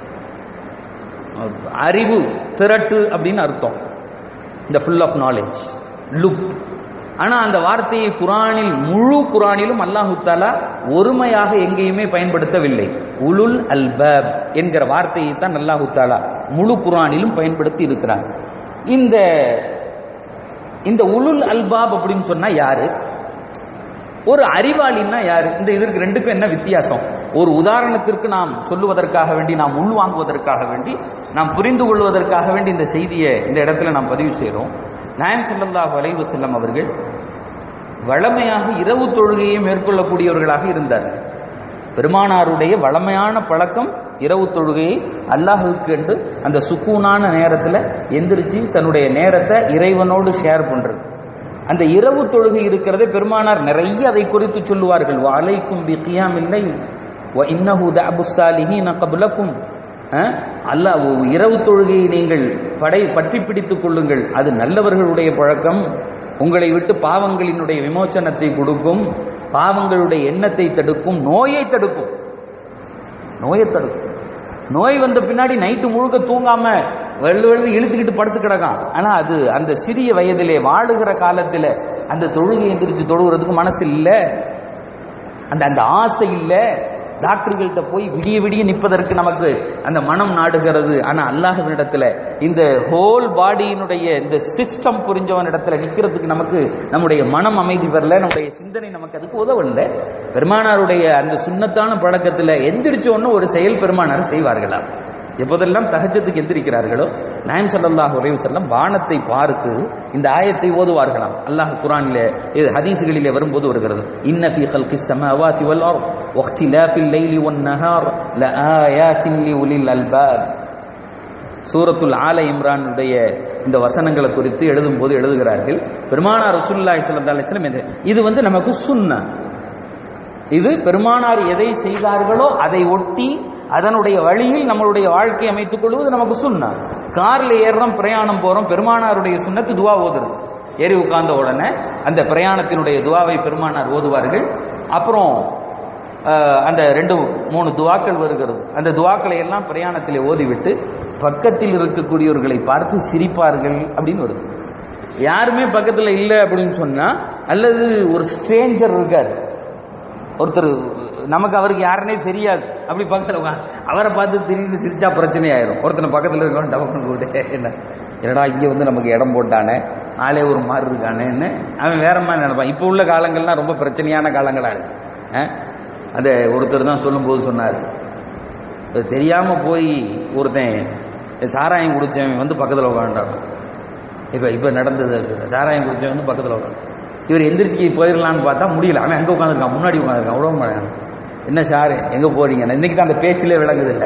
அறிவு திரட்டு அப்படின்னு அர்த்தம் இந்த ஃபுல் ஆஃப் நாலேஜ் லுப் ஆனா அந்த வார்த்தையை குரானில் முழு குரானிலும் அல்லாஹு தாலா ஒருமையாக எங்கேயுமே பயன்படுத்தவில்லை உலுல் அல்பாப் என்கிற வார்த்தையை தான் அல்லாஹு தாலா முழு குரானிலும் பயன்படுத்தி இருக்கிறார் இந்த இந்த உலுல் அல்பாப் அப்படின்னு சொன்னா யாரு ஒரு அறிவாளின்னா யாரு இந்த இதற்கு ரெண்டுக்கும் என்ன வித்தியாசம் ஒரு உதாரணத்திற்கு நாம் சொல்லுவதற்காக வேண்டி நாம் உள்வாங்குவதற்காக வேண்டி நாம் புரிந்து கொள்வதற்காக வேண்டி இந்த செய்தியை இந்த இடத்துல நாம் பதிவு செய்கிறோம் நாயம் ஸல்லல்லாஹு அலைஹி வஸல்லம் அவர்கள் வளமையாக இரவு தொழுகையை மேற்கொள்ளக்கூடியவர்களாக இருந்தார்கள் பெருமானாருடைய வளமையான பழக்கம் இரவு தொழுகையை அல்லாஹுக்கு என்று அந்த சுக்கூனான நேரத்தில் எந்திரிச்சு தன்னுடைய நேரத்தை இறைவனோடு ஷேர் பண்றது அந்த இரவு தொழுகை இருக்கிறதே பெருமானார் நிறைய அதை குறித்து சொல்லுவார்கள் அலைக்கும் பி கியாமில்லை வ இன்னஹு தஅபு ஸாலிஹீன கப்லக்கும் அல்லாஹ் இரவு தொழுகையை நீங்கள் படை பற்றி பிடித்துக் கொள்ளுங்கள் அது நல்லவர்களுடைய பழக்கம் உங்களை விட்டு பாவங்களினுடைய விமோச்சனத்தை கொடுக்கும் பாவங்களுடைய எண்ணத்தை தடுக்கும் நோயை தடுக்கும் நோயை தடுக்கும் நோய் வந்த பின்னாடி நைட்டு முழுக்க தூங்காம வெள்ளு வெள்ளு இழுத்துக்கிட்டு படுத்து கிடக்கான் ஆனா அது அந்த சிறிய வயதிலே வாழுகிற காலத்துல அந்த தொழுகை எந்திரிச்சு தொழுகிறதுக்கு மனசு இல்ல அந்த அந்த ஆசை இல்ல டாக்டர்கள்ட்ட போய் விடிய விடிய நிற்பதற்கு நமக்கு அந்த மனம் நாடுகிறது ஆனா அல்லாஹ்விடத்துல இந்த ஹோல் பாடியினுடைய இந்த சிஸ்டம் புரிஞ்சவன் இடத்துல நிக்கிறதுக்கு நமக்கு நம்முடைய மனம் அமைதி வரல நம்முடைய சிந்தனை நமக்கு அதுக்கு உதவல பெருமானாருடைய அந்த சுண்ணத்தான பழக்கத்துல எந்திரிச்ச உடனே ஒரு செயல் பெருமானார் செய்வார்களா எப்போதெல்லாம் தஹஜத்துக்கு எந்திரிக்கிறார்களோ நாயம் ஸல்லல்லாஹு அலைஹி வஸல்லம் வானத்தை பார்த்து இந்த ஆயத்தை ஓதுவார்களாம் அல்லாஹ் குர்ஆனிலே இது ஹதீஸ்களிலே வரும்போது வருகிறது இன்ன ஃபீ கல்கிஸ் ஸமாவாதி வல் அர்த் வக்திலாஃபில் லைலி வன் நஹார் லஆயாத்தின் லிஉலில் அல்பாப் சூரத்துல் ஆல இம்ரானுடைய இந்த வசனங்களை குறித்து எழுதும்போது எழுதுகிறார்கள் பெருமானார் ரசூலுல்லாஹி ஸல்லல்லாஹு அலைஹி வஸல்லம் இது- இது வந்து நமக்கு சுன்னா இது பெருமானார் எதை செய்தார்களோ அதை ஒட்டி அதனுடைய வழியில் நம்மளுடைய வாழ்க்கை அமைத்துக் கொள்வது நமக்கு சுண்ணா கார்ல ஏறுறோம் பிரயாணம் போறோம் பெருமானாருடைய சுண்ணத்து துவா ஓதுறது ஏறி உட்கார்ந்த உடனே அந்த பிரயாணத்தினுடைய துவாவை பெருமானார் ஓதுவார்கள் அப்புறம் அஹ், அந்த ரெண்டு மூணு துவாக்கள் வருகிறது அந்த துவாக்களை எல்லாம் பிரயாணத்திலே ஓதிவிட்டு பக்கத்தில் இருக்கக்கூடியவர்களை பார்த்து சிரிப்பார்கள் அப்படின்னு வருது யாருமே பக்கத்துல இல்லை அப்படின்னு சொன்னா அல்லது ஒரு ஸ்ட்ரேஞ்சர் இருக்காரு ஒருத்தர் நமக்கு அவருக்கு யாருன்னே தெரியாது அப்படி பக்கத்தில் உட்காந்து அவரை பார்த்து திடீர்னு சிரிச்சா பிரச்சனை ஆயிரும் ஒருத்தனை பக்கத்தில் இருக்கவன் டபக்குன்னு கூப்பிட்டு என்ன என்னடா இங்கே வந்து நமக்கு இடம் போட்டானே ஆளே ஒரு மாதிரி இருக்கானேன்னு அவன் வேற மாதிரி நினைப்பான் இப்போ உள்ள காலங்கள்லாம் ரொம்ப பிரச்சனையான காலங்களா இருக்கு ஆ? அதை ஒருத்தர் தான் சொல்லும்போது சொன்னார் அது தெரியாம போய் ஒருத்தன் சாராயம் குடிச்சவன் வந்து பக்கத்தில் உட்காந்துட்டான் இப்போ இப்போ நடந்தது அது. சாராயம் குடிச்சவன் வந்து பக்கத்தில் உட்காந்து இவர் எந்திரிச்சு போயிடலான்னு பார்த்தா முடியல அவன் அங்கே உட்காந்துருக்கான் முன்னாடி உட்காந்துருக்கான் அவ்வளோ மழை என்ன சார் எங்கே போறீங்க இன்னைக்கு தான் அந்த பேச்சிலே விளங்குது இல்லை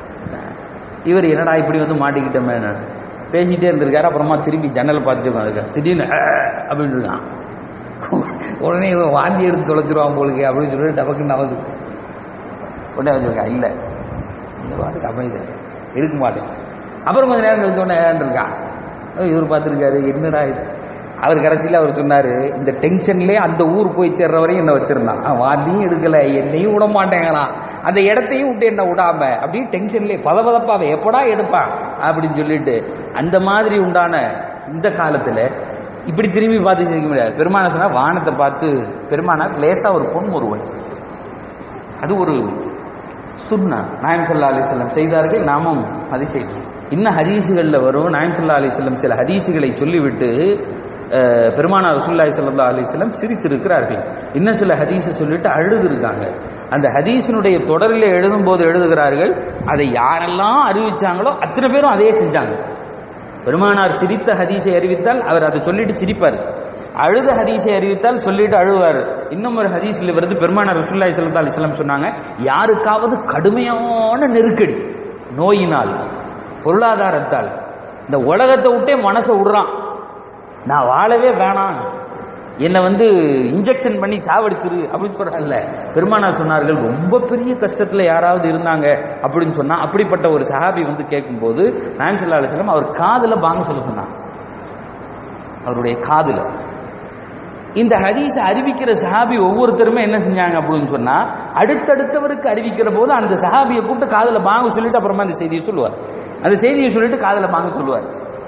இவர் என்னடா இப்படி வந்து மாட்டிக்கிட்டோமே நான் பேசிட்டே இருந்திருக்காரு அப்புறமா திரும்பி ஜன்னலை பார்த்துட்டு உட்காந்துருக்கான் திடீர்னு "அஹ்" அப்படின்னு இருக்கான் உடனே இவன் வாந்தி எடுத்து தொலைச்சிருவான் போலுக்கு அப்படின்னு சொல்லிட்டு டபக்குன்னு நமக்கு உடனே வந்திருக்கான் இல்லை இந்த பாட்டுக்கு அமைதி இருக்க மாட்டேன் அப்புறம் கொஞ்ச நேரம் கழிச்ச உடனே ஏன் இருக்கான் இவர் பார்த்துருக்காரு என்னடா இது அவர் கடைசியில் அவர் சொன்னார் இந்த டென்ஷன்லேயே அந்த ஊர் போய் சேர்ற வரையும் என்ன வச்சிருந்தான் அவன் வாந்தியும் எடுக்கல என்னையும் விட மாட்டேங்கிறான் அந்த இடத்தையும் விட்டு என்ன விடாம அப்படியே டென்ஷன்லேயே பதபதப்பாவே எப்படா எடுப்பான் அப்படின்னு சொல்லிட்டு அந்த மாதிரி உண்டான இந்த காலத்தில் இப்படி திரும்பி பார்த்து சிரிக்க முடியாது பெருமான சொன்னா வானத்தை பார்த்து பெருமானார் லேசா ஒரு பொன் ஒருவன் அது ஒரு சுன்னா நாயம் சல்லா அலிஸ்லம் செய்தார்கள் நாமும் அதை செய்தோம் இன்னும் ஹதீசுகளில் வரும் நாயம் சல்லா அலிஸ்லம் சில ஹதீசுகளை சொல்லிவிட்டு அஹ், பெருமானார் ரசூல்லாய் சல்லா அலிஸ்லம் சிரித்திருக்கிறார்கள் இன்னும் சில ஹதீஸை சொல்லிட்டு அழுது இருக்காங்க அந்த ஹதீஸினுடைய தொடரில் எழுதும்போது எழுதுகிறார்கள் அதை யாரெல்லாம் அறிவிச்சாங்களோ அத்தனை பேரும் அதையே செஞ்சாங்க பெருமானார் சிரித்த ஹதீஸை அறிவித்தால் அவர் அதை சொல்லிட்டு சிரிப்பார் அழுத ஹதீஸை அறிவித்தால் சொல்லிட்டு அழுவார் இன்னும் ஒரு ஹதீஸ்ல வருது பெருமானார் ரசூலுல்லாஹி ஸல்லல்லாஹு அலைஹி வஸல்லம் சொன்னாங்க யாருக்காவது கடுமையான நெருக்கடி நோயினால் பொருளாதாரத்தால் இந்த உலகத்தை விட்டே மனசை விடுறான் நான் வாழவே வேணாம் என்னை வந்து இன்ஜெக்ஷன் பண்ணி சாவடிச்சிரு அப்படின்னு சொல்றாங்கல்ல பெருமானார் சொன்னார்கள் ரொம்ப பெரிய கஷ்டத்துல யாராவது இருந்தாங்க அப்படின்னு சொன்னா அப்படிப்பட்ட ஒரு சஹாபி வந்து கேட்கும்போது நாயம் சல்லா அலிஸ்லாம் அவர் காதுல பாங்க சொல்ல சொன்னாங்க அவருடைய காதுல இந்த ஹதீஸ் அறிவிக்கிற சஹாபி ஒவ்வொருத்தருமே என்ன செஞ்சாங்க அப்படின்னு சொன்னா அடுத்தடுத்தவருக்கு அறிவிக்கிற போது அந்த சஹாபியை கூப்பிட்டு காதுல பாங்க சொல்லிட்டு அப்புறமா அந்த செய்தியை சொல்லுவார் அந்த செய்தியை சொல்லிட்டு காதுல பாங்க சொல்லுவார்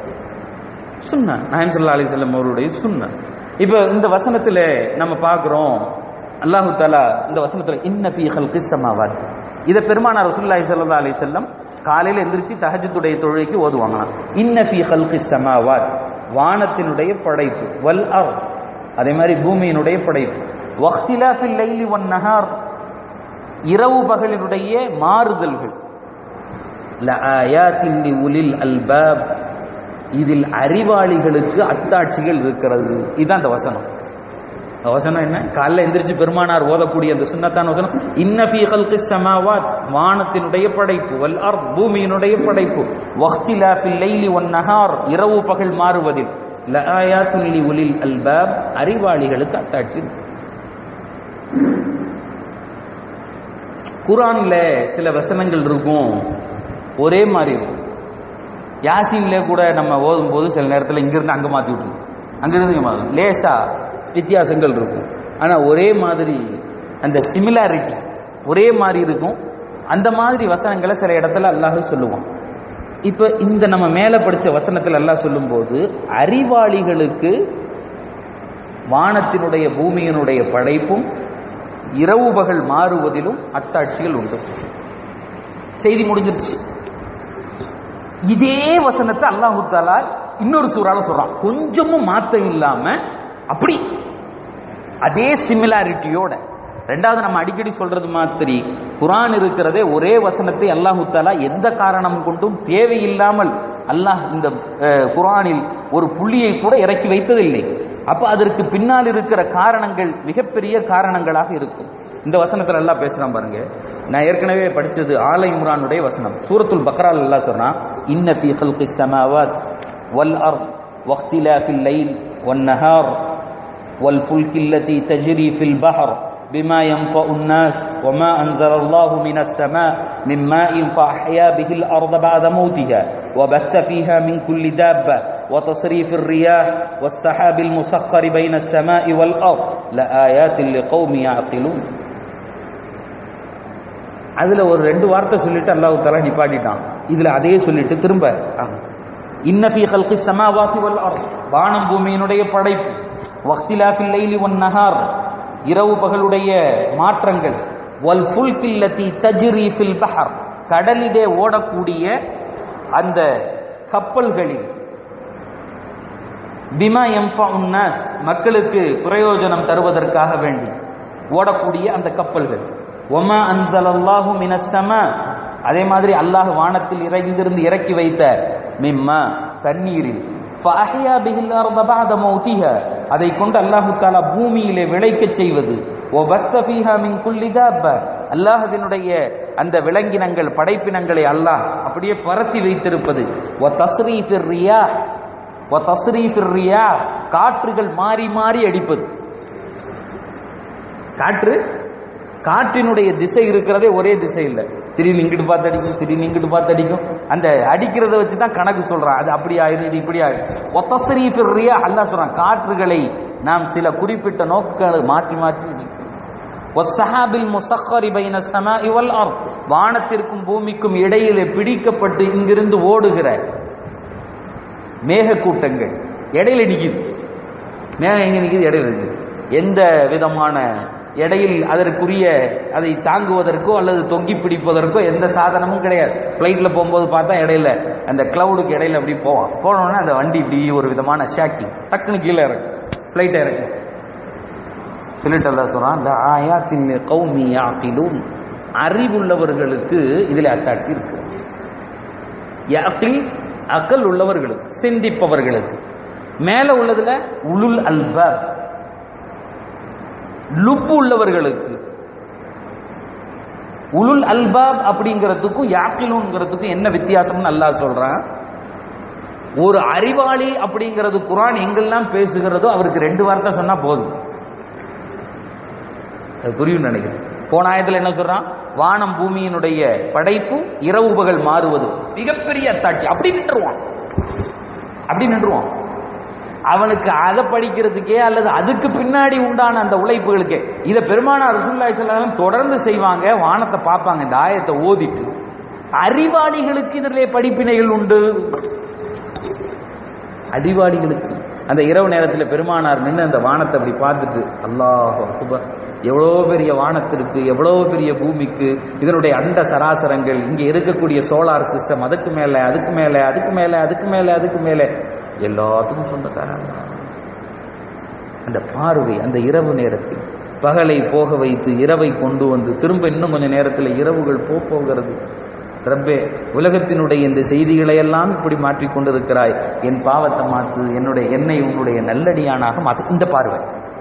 சுன்னா நாயம் சல்லா அலிஸ்லாம் அவருடைய சுன்னா இப்போ இந்த வசனத்துல நம்ம பார்க்குறோம் அல்லாஹு தாலா இந்த வசனத்துல இன்ன ஃபீ ஹல்கிஸ் சமாவாத் இதை பெருமானார் ரசூலுல்லாஹி ஸல்லல்லாஹு அலைஹி வஸல்லம் காலையில எந்திரிச்சு தஹஜ்ஜுடைய தொழுகைக்கு ஓதுவாங்களாம் இன்ன ஃபீ ஹல்கிஸ் சமாவாத் வானத்தினுடைய படைப்பு வல் அர் அதே மாதிரி பூமியினுடைய படைப்பு வக்திலாஃபில் லைலி வன் நஹார் இரவு பகலினுடைய மாறுதல்கள் லஆயாத்தின் லிஉலில் அல்பாப் இதில் அறிவாளிகளுக்கு அத்தாட்சிகள் இருக்கிறது இதுதான் அந்த வசனம் அந்த வசனம் என்ன காலைல எந்திரிச்சு பெருமானார் ஓதக்கூடிய அந்த சுன்னத்தான வசனம் இன்ன ஃபீ ஹல்கிஸ் ஸமாவாத் வானத்தினுடைய படைப்பு வல் அர்த் பூமியினுடைய படைப்பு வக்திலாஃபில் லைலி வன் நஹார் இரவு பகல் மாறுவதில் லஆயாத்துன் லிஉலில் அல்பாப் அறிவாளிகளுக்கு அத்தாட்சி இருக்கு. குரான்ல சில வசனங்கள் இருக்கும் ஒரே மாதிரி இருக்கும் யாசின்ல கூட நம்ம ஓதும் போது சில நேரத்தில் இங்கிருந்து அங்கே மாற்றி விட்டுரும் அங்கிருந்து இங்கே மாறும் லேசா வித்தியாசங்கள் இருக்கும் ஆனால் ஒரே மாதிரி அந்த சிமிலாரிட்டி ஒரே மாதிரி இருக்கும் அந்த மாதிரி வசனங்களை சில இடத்துல அல்லாஹ் சொல்லுவான் இப்போ இந்த நம்ம மேலே படித்த வசனத்தில் அல்லாஹ் சொல்லும்போது அறிவாளிகளுக்கு வானத்தினுடைய பூமியினுடைய படைப்பும் இரவு பகல் மாறுவதிலும் அத்தாட்சிகள் உண்டு செய்தி முடிஞ்சிருச்சு இதே வசனத்தை அல்லாஹு தாலா இன்னொரு சூறால சொல்றான் கொஞ்சமும் மாத்தம் இல்லாம அப்படி அதே சிமிலாரிட்டியோட ரெண்டாவது நம்ம அடிக்கடி சொல்றது மாதிரி குரான் இருக்கிறதே ஒரே வசனத்தை அல்லாஹு தாலா எந்த காரணம் கொண்டும் தேவையில்லாமல் அல்லாஹ் இந்த அஹ், குரானில் ஒரு புள்ளியை கூட இறக்கி வைத்ததில்லை அப்ப அதற்கு பின்னால் இருக்கிற காரணங்கள் மிகப்பெரிய காரணங்களாக இருக்கும் இந்த வசனத்துல எல்லாம் பேசுறான் பாருங்க நான் ஏற்கனவே படிச்சது ஆலை இம்ரானுடைய வசனம் சூரத்துல் பக்ரால் எல்லாம் சொல்றான் இன்ன ஃபீ ஹல்கிஸ் ஸமாவாத் வல் அர்த் வக்திலாஃபில் லைல் வன் நஹார் والفلك التي تجري في البحر بما ينفع الناس وما أنزل الله من السماء من ماء فأحيا به الأرض بعد موتها وبث فيها من كل دابة وتصريف الرياح والسحاب المسخر بين السماء والأرض لآيات لقوم يعقلون அதுல ஒரு ரெண்டு வார்த்தை சொல்லிட்டு அல்லாஹ் தலா நிப்பாட்டிட்டான் இதுல அதே சொல்லிட்டு திரும்ப இன்னஃபி ஹல்கி சமாவாசி வல் அர்த் வானம் பூமியினுடைய படைப்பு வக்திலாஃபில் லைலி ஒன் நஹார் இரவு பகலுடைய மாற்றங்கள் வல் ஃபுல்கில்லதி தஜ்ரி ஃபில் பஹர் கடலிலே ஓடக்கூடிய அந்த கப்பல்களில் பிமா எம்பா உன்னாஸ் மக்களுக்கு பிரயோஜனம் தருவதற்காக வேண்டி ஓடக்கூடிய அந்த கப்பல்கள் ஒமா அன்சலல்லாஹு மினஸ்ஸமா அதே மாதிரி அல்லாஹ் வானத்தில் இறங்கியிருந்து இறக்கி வைத்த மிம்மா தண்ணீரில் ஃபஅஹ்யா பிஹில் அர்த பஅத மௌதிஹா அதை கொண்டு அல்லாஹ் தஆலா பூமியிலே விளைக்கச் செய்வது வபத்த ஃபீஹா மின் குல்லி தாப்ப அல்லாஹ்வினுடைய அந்த விலங்கினங்கள் படைப்பினங்களை அல்லாஹ் அப்படியே பரத்தி வைத்திருப்பது வ தஸ்ரீஃபிர் ரியாஹ் வ தஸ்ரீஃபிர் ரியாஹ் காற்றுகள் மாறி மாறி அடிப்பது காற்று காற்றினுடைய திசை இருக்கிறதே ஒரே திசை இல்லை திடீர்னு இங்கிட்டு பார்த்து அடிக்கும் திடீர்னு இங்கிட்டு பார்த்து அடிக்கும் அந்த அடிக்கிறத வச்சு தான் கணக்கு சொல்றான் அது அப்படி ஆயிரும் இது இப்படி ஆயிரும் ஒத்தசரி ஃபிர்ரியா அல்லாஹ் சொல்றான் காற்றுகளை நாம் சில குறிப்பிட்ட நோக்கங்களை மாற்றி மாற்றி அடிக்கிறோம் ஒசஹாபில் முசக்கரி பைன சமா இவல் அர்த் வானத்திற்கும் பூமிக்கும் இடையிலே பிடிக்கப்பட்டு இங்கிருந்து ஓடுகிற மேகக்கூட்டங்கள் இடையில நிக்குது மேகம் எங்க நிக்குது இடையில இருக்குது எந்த விதமான இடையில் அதற்குரிய அதை தாங்குவதற்கோ அல்லது தொங்கி பிடிப்பதற்கோ எந்த சாதனமும் கிடையாது ஃப்ளைட்டில் போகும்போது பார்த்தா இடையில அந்த கிளவுடுக்கு இடையில அப்படி போவான் போனோடனே அந்த வண்டி இப்படி ஒரு விதமான ஷாக்கிங் டக்குன்னு கீழே இறக்கும் ஃப்ளைட்டை இறக்கும் சொல்லிட்டு அல்ல சொல்றான் இந்த ஆயாத்தின் கௌமி யாக்கிலும் அறிவுள்ளவர்களுக்கு இதில் அத்தாட்சி இருக்கு யாக்கில் அக்கல் உள்ளவர்களுக்கு சிந்திப்பவர்களுக்கு மேல உள்ளதுல உளுல் அல்பாப் லுப்பு உள்ளவர்களுக்கு உலுல் அல்பாப் அப்படிங்கிறதுக்கும் யாக்கிலுங்கிறதுக்கும் என்ன வித்தியாசம்னு அல்லாஹ் சொல்றான் ஒரு அறிவாளி அப்படிங்கிறது குரான் எங்கெல்லாம் பேசுகிறதோ அவருக்கு ரெண்டு வார்த்தை சொன்னா போதும் அது புரியும் நினைக்கிறேன் போன ஆயத்துல என்ன சொல்றான் வானம் பூமியினுடைய படைப்பு இரவு பகல் மாறுவது மிகப்பெரிய அத்தாட்சி அப்படி நின்றுவான் அப்படி நின்றுவான் அவனுக்கு அதை படிக்கிறதுக்கே அல்லது அதுக்கு பின்னாடி உண்டான அந்த உழைப்புகளுக்கே இதை பெருமானார் ரசூல்லாய் சொல்லாலும் தொடர்ந்து செய்வாங்க வானத்தை பார்ப்பாங்க இந்த ஆயத்தை ஓதிட்டு அறிவாளிகளுக்கு இதிலே படிப்பினைகள் உண்டு அறிவாளிகளுக்கு அந்த இரவு நேரத்தில் பெருமானார் நின்று அந்த வானத்தை அப்படி பார்த்துட்டு அல்லாஹ் அக்பர் எவ்வளோ பெரிய வானத்திற்கு எவ்வளோ பெரிய பூமிக்கு இதனுடைய அண்ட சராசரங்கள் இங்கே இருக்கக்கூடிய சோலார் சிஸ்டம் அதுக்கு மேலே அதுக்கு மேலே அதுக்கு மேலே அதுக்கு மேலே அதுக்கு மேலே எல்லாத்துக்கும் சொந்தக்காரங்க அந்த பார்வை அந்த இரவு நேரத்தில் பகலை போக வைத்து இரவை கொண்டு வந்து திரும்ப இன்னும் கொஞ்ச நேரத்தில் இரவுகள் போக போகிறது ரப்பே உலகத்தினுடைய இந்த செய்திகளை எல்லாம் இப்படி மாற்றிக் கொண்டிருக்கிறாய் என் பாவத்தை மாற்று என்னுடைய என்னை உன்னுடைய நல்லடியானாக மாற்று இந்த பார்வை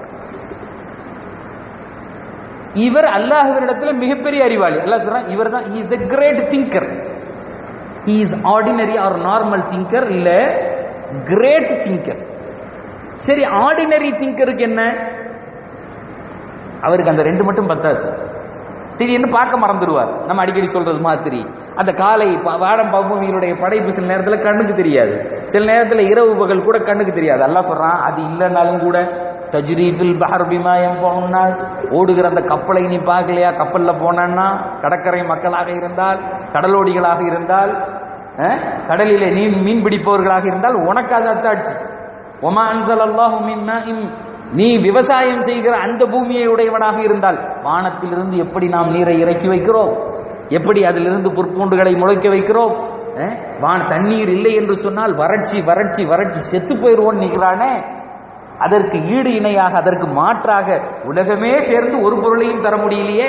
இவர் அல்லாஹ்வினிடத்தில் மிகப்பெரிய அறிவாளி அல்லாஹ் சொல்றான் இவர் தான் is the great thinker he is ordinary or normal thinker இல்ல கிரேட் திங்கர் சரி ஆர்டினரி திங்கருக்கு என்ன அவருக்கு அந்த ரெண்டு மட்டும் பத்தாது திடீர்னு பார்க்க மறந்துடுவார் நம்ம அடிக்கடி சொல்றது மாதிரி அந்த காலை ப- வானம் பகுதியினுடைய படைப்பு சில நேரத்தில் கண்ணுக்கு தெரியாது சில நேரத்தில் இரவு பகல் கூட கண்ணுக்கு தெரியாது அல்லாஹ் சொல்றான் அது இல்லைனாலும் கூட தஜ்ரீஃபில் பஹர் பிமா எம்போன்னாஸ் ஓடுகிற அந்த கப்பலை நீ பார்க்கலையா கப்பல்ல போனேன்னா கடற்கரை மக்களாக இருந்தால் கடலோடிகளாக இருந்தால் அஹ், கடலிலே நீ மீன் பிடிப்பவர்களாக இருந்தால் உனக்கு அது அத்தாட்சி ஒமா அன்சல் அல்லாஹு மின் மாஇம். நீ விவசாயம் செய்கிற அந்த பூமியை உடையவனாக இருந்தால் வானத்திலிருந்து எப்படி நாம் நீரை இறக்கி வைக்கிறோம் எப்படி அதிலிருந்து புற்பூண்டுகளை முளைக்க வைக்கிறோம் அஹ், வான தண்ணீர் இல்லை என்று சொன்னால் வறட்சி வறட்சி வறட்சி செத்து போயிடுவோம் நிற்கிறானே அதற்கு ஈடு இணையாக அதற்கு மாற்றாக உலகமே சேர்ந்து ஒரு பொருளையும் தர முடியலையே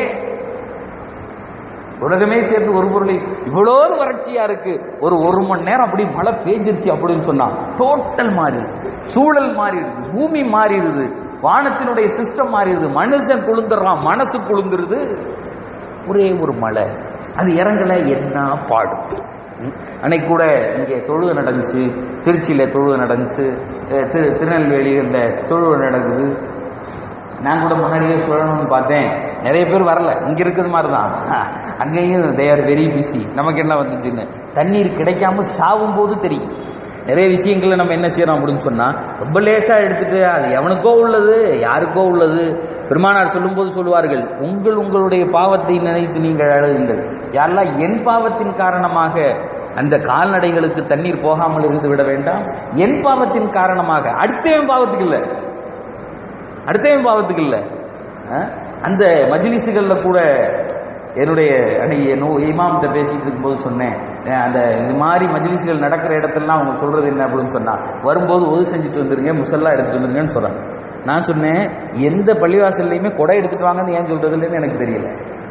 உலகமே சேர்ந்து ஒரு பொருளை இவ்வளோ வறட்சியா இருக்கு ஒரு ஒரு மணி நேரம் அப்படி மழை பெஞ்சிருச்சு அப்படின்னு சொன்னா டோட்டல் மாறிடுது சூழல் மாறிடுது பூமி மாறிடுது வானத்தினுடைய சிஸ்டம் மாறிடுது மனுஷன் குளிந்துடுறான் மனசு குளிந்துருது ஒரே ஒரு மழை அது இறங்கல என்ன பாடு ம். அன்னைக்கு கூட இங்கே தொழுகை நடந்துச்சு திருச்சியில் தொழுகை நடந்துச்சு அஹ் திரு திருநெல்வேலியில் தொழுகை நடக்குது நான் கூட முன்னாடியே சொல்லணும்னு பார்த்தேன் நிறைய பேர் வரல இங்க இருக்கிறது மாதிரி தான் அங்கேயும் தே ஆர் வெரி பிஸி நமக்கு என்ன வந்துச்சுன்னு தண்ணீர் கிடைக்காம சாவும் போது தெரியும் நிறைய விஷயங்களை நம்ம என்ன செய்யறோம் அப்படின்னு சொன்னா ரொம்ப லேசா எடுத்துட்டு அது எவனுக்கோ உள்ளது யாருக்கோ உள்ளது பெருமானார் சொல்லும்போது சொல்லுவார்கள் உங்கள் உங்களுடைய பாவத்தை நினைத்து நீங்கள் அழுகுங்கள் யாரெல்லாம் என் பாவத்தின் காரணமாக அந்த கால்நடைகளுக்கு தண்ணீர் போகாமல் இருந்து விட வேண்டாம் என் பாவத்தின் காரணமாக அடுத்தவன் பாவத்துக்கு இல்லை அடுத்தவன் பாவத்துக்கு இல்லை அஹ், அந்த மஜ்லிஸுகள்ல கூட என்னுடைய அன்னைக்கு நோ இமாம்கிட்ட பேசிட்டு இருக்கும்போது சொன்னேன் அஹ், அந்த இது மாதிரி மஜ்லிஸுகள் நடக்கிற இடத்துலலாம் அவங்க சொல்றது என்ன அப்படின்னு சொன்னா வரும்போது ஒது செஞ்சுட்டு வந்துருங்க முசல்லா எடுத்துட்டு வந்துருங்கன்னு சொல்றாங்க நான் சொன்னேன் எந்த பள்ளிவாசல்லையுமே கொடை எடுத்துட்டு வாங்கன்னு ஏன் சொல்றது இல்லைன்னு எனக்கு தெரியல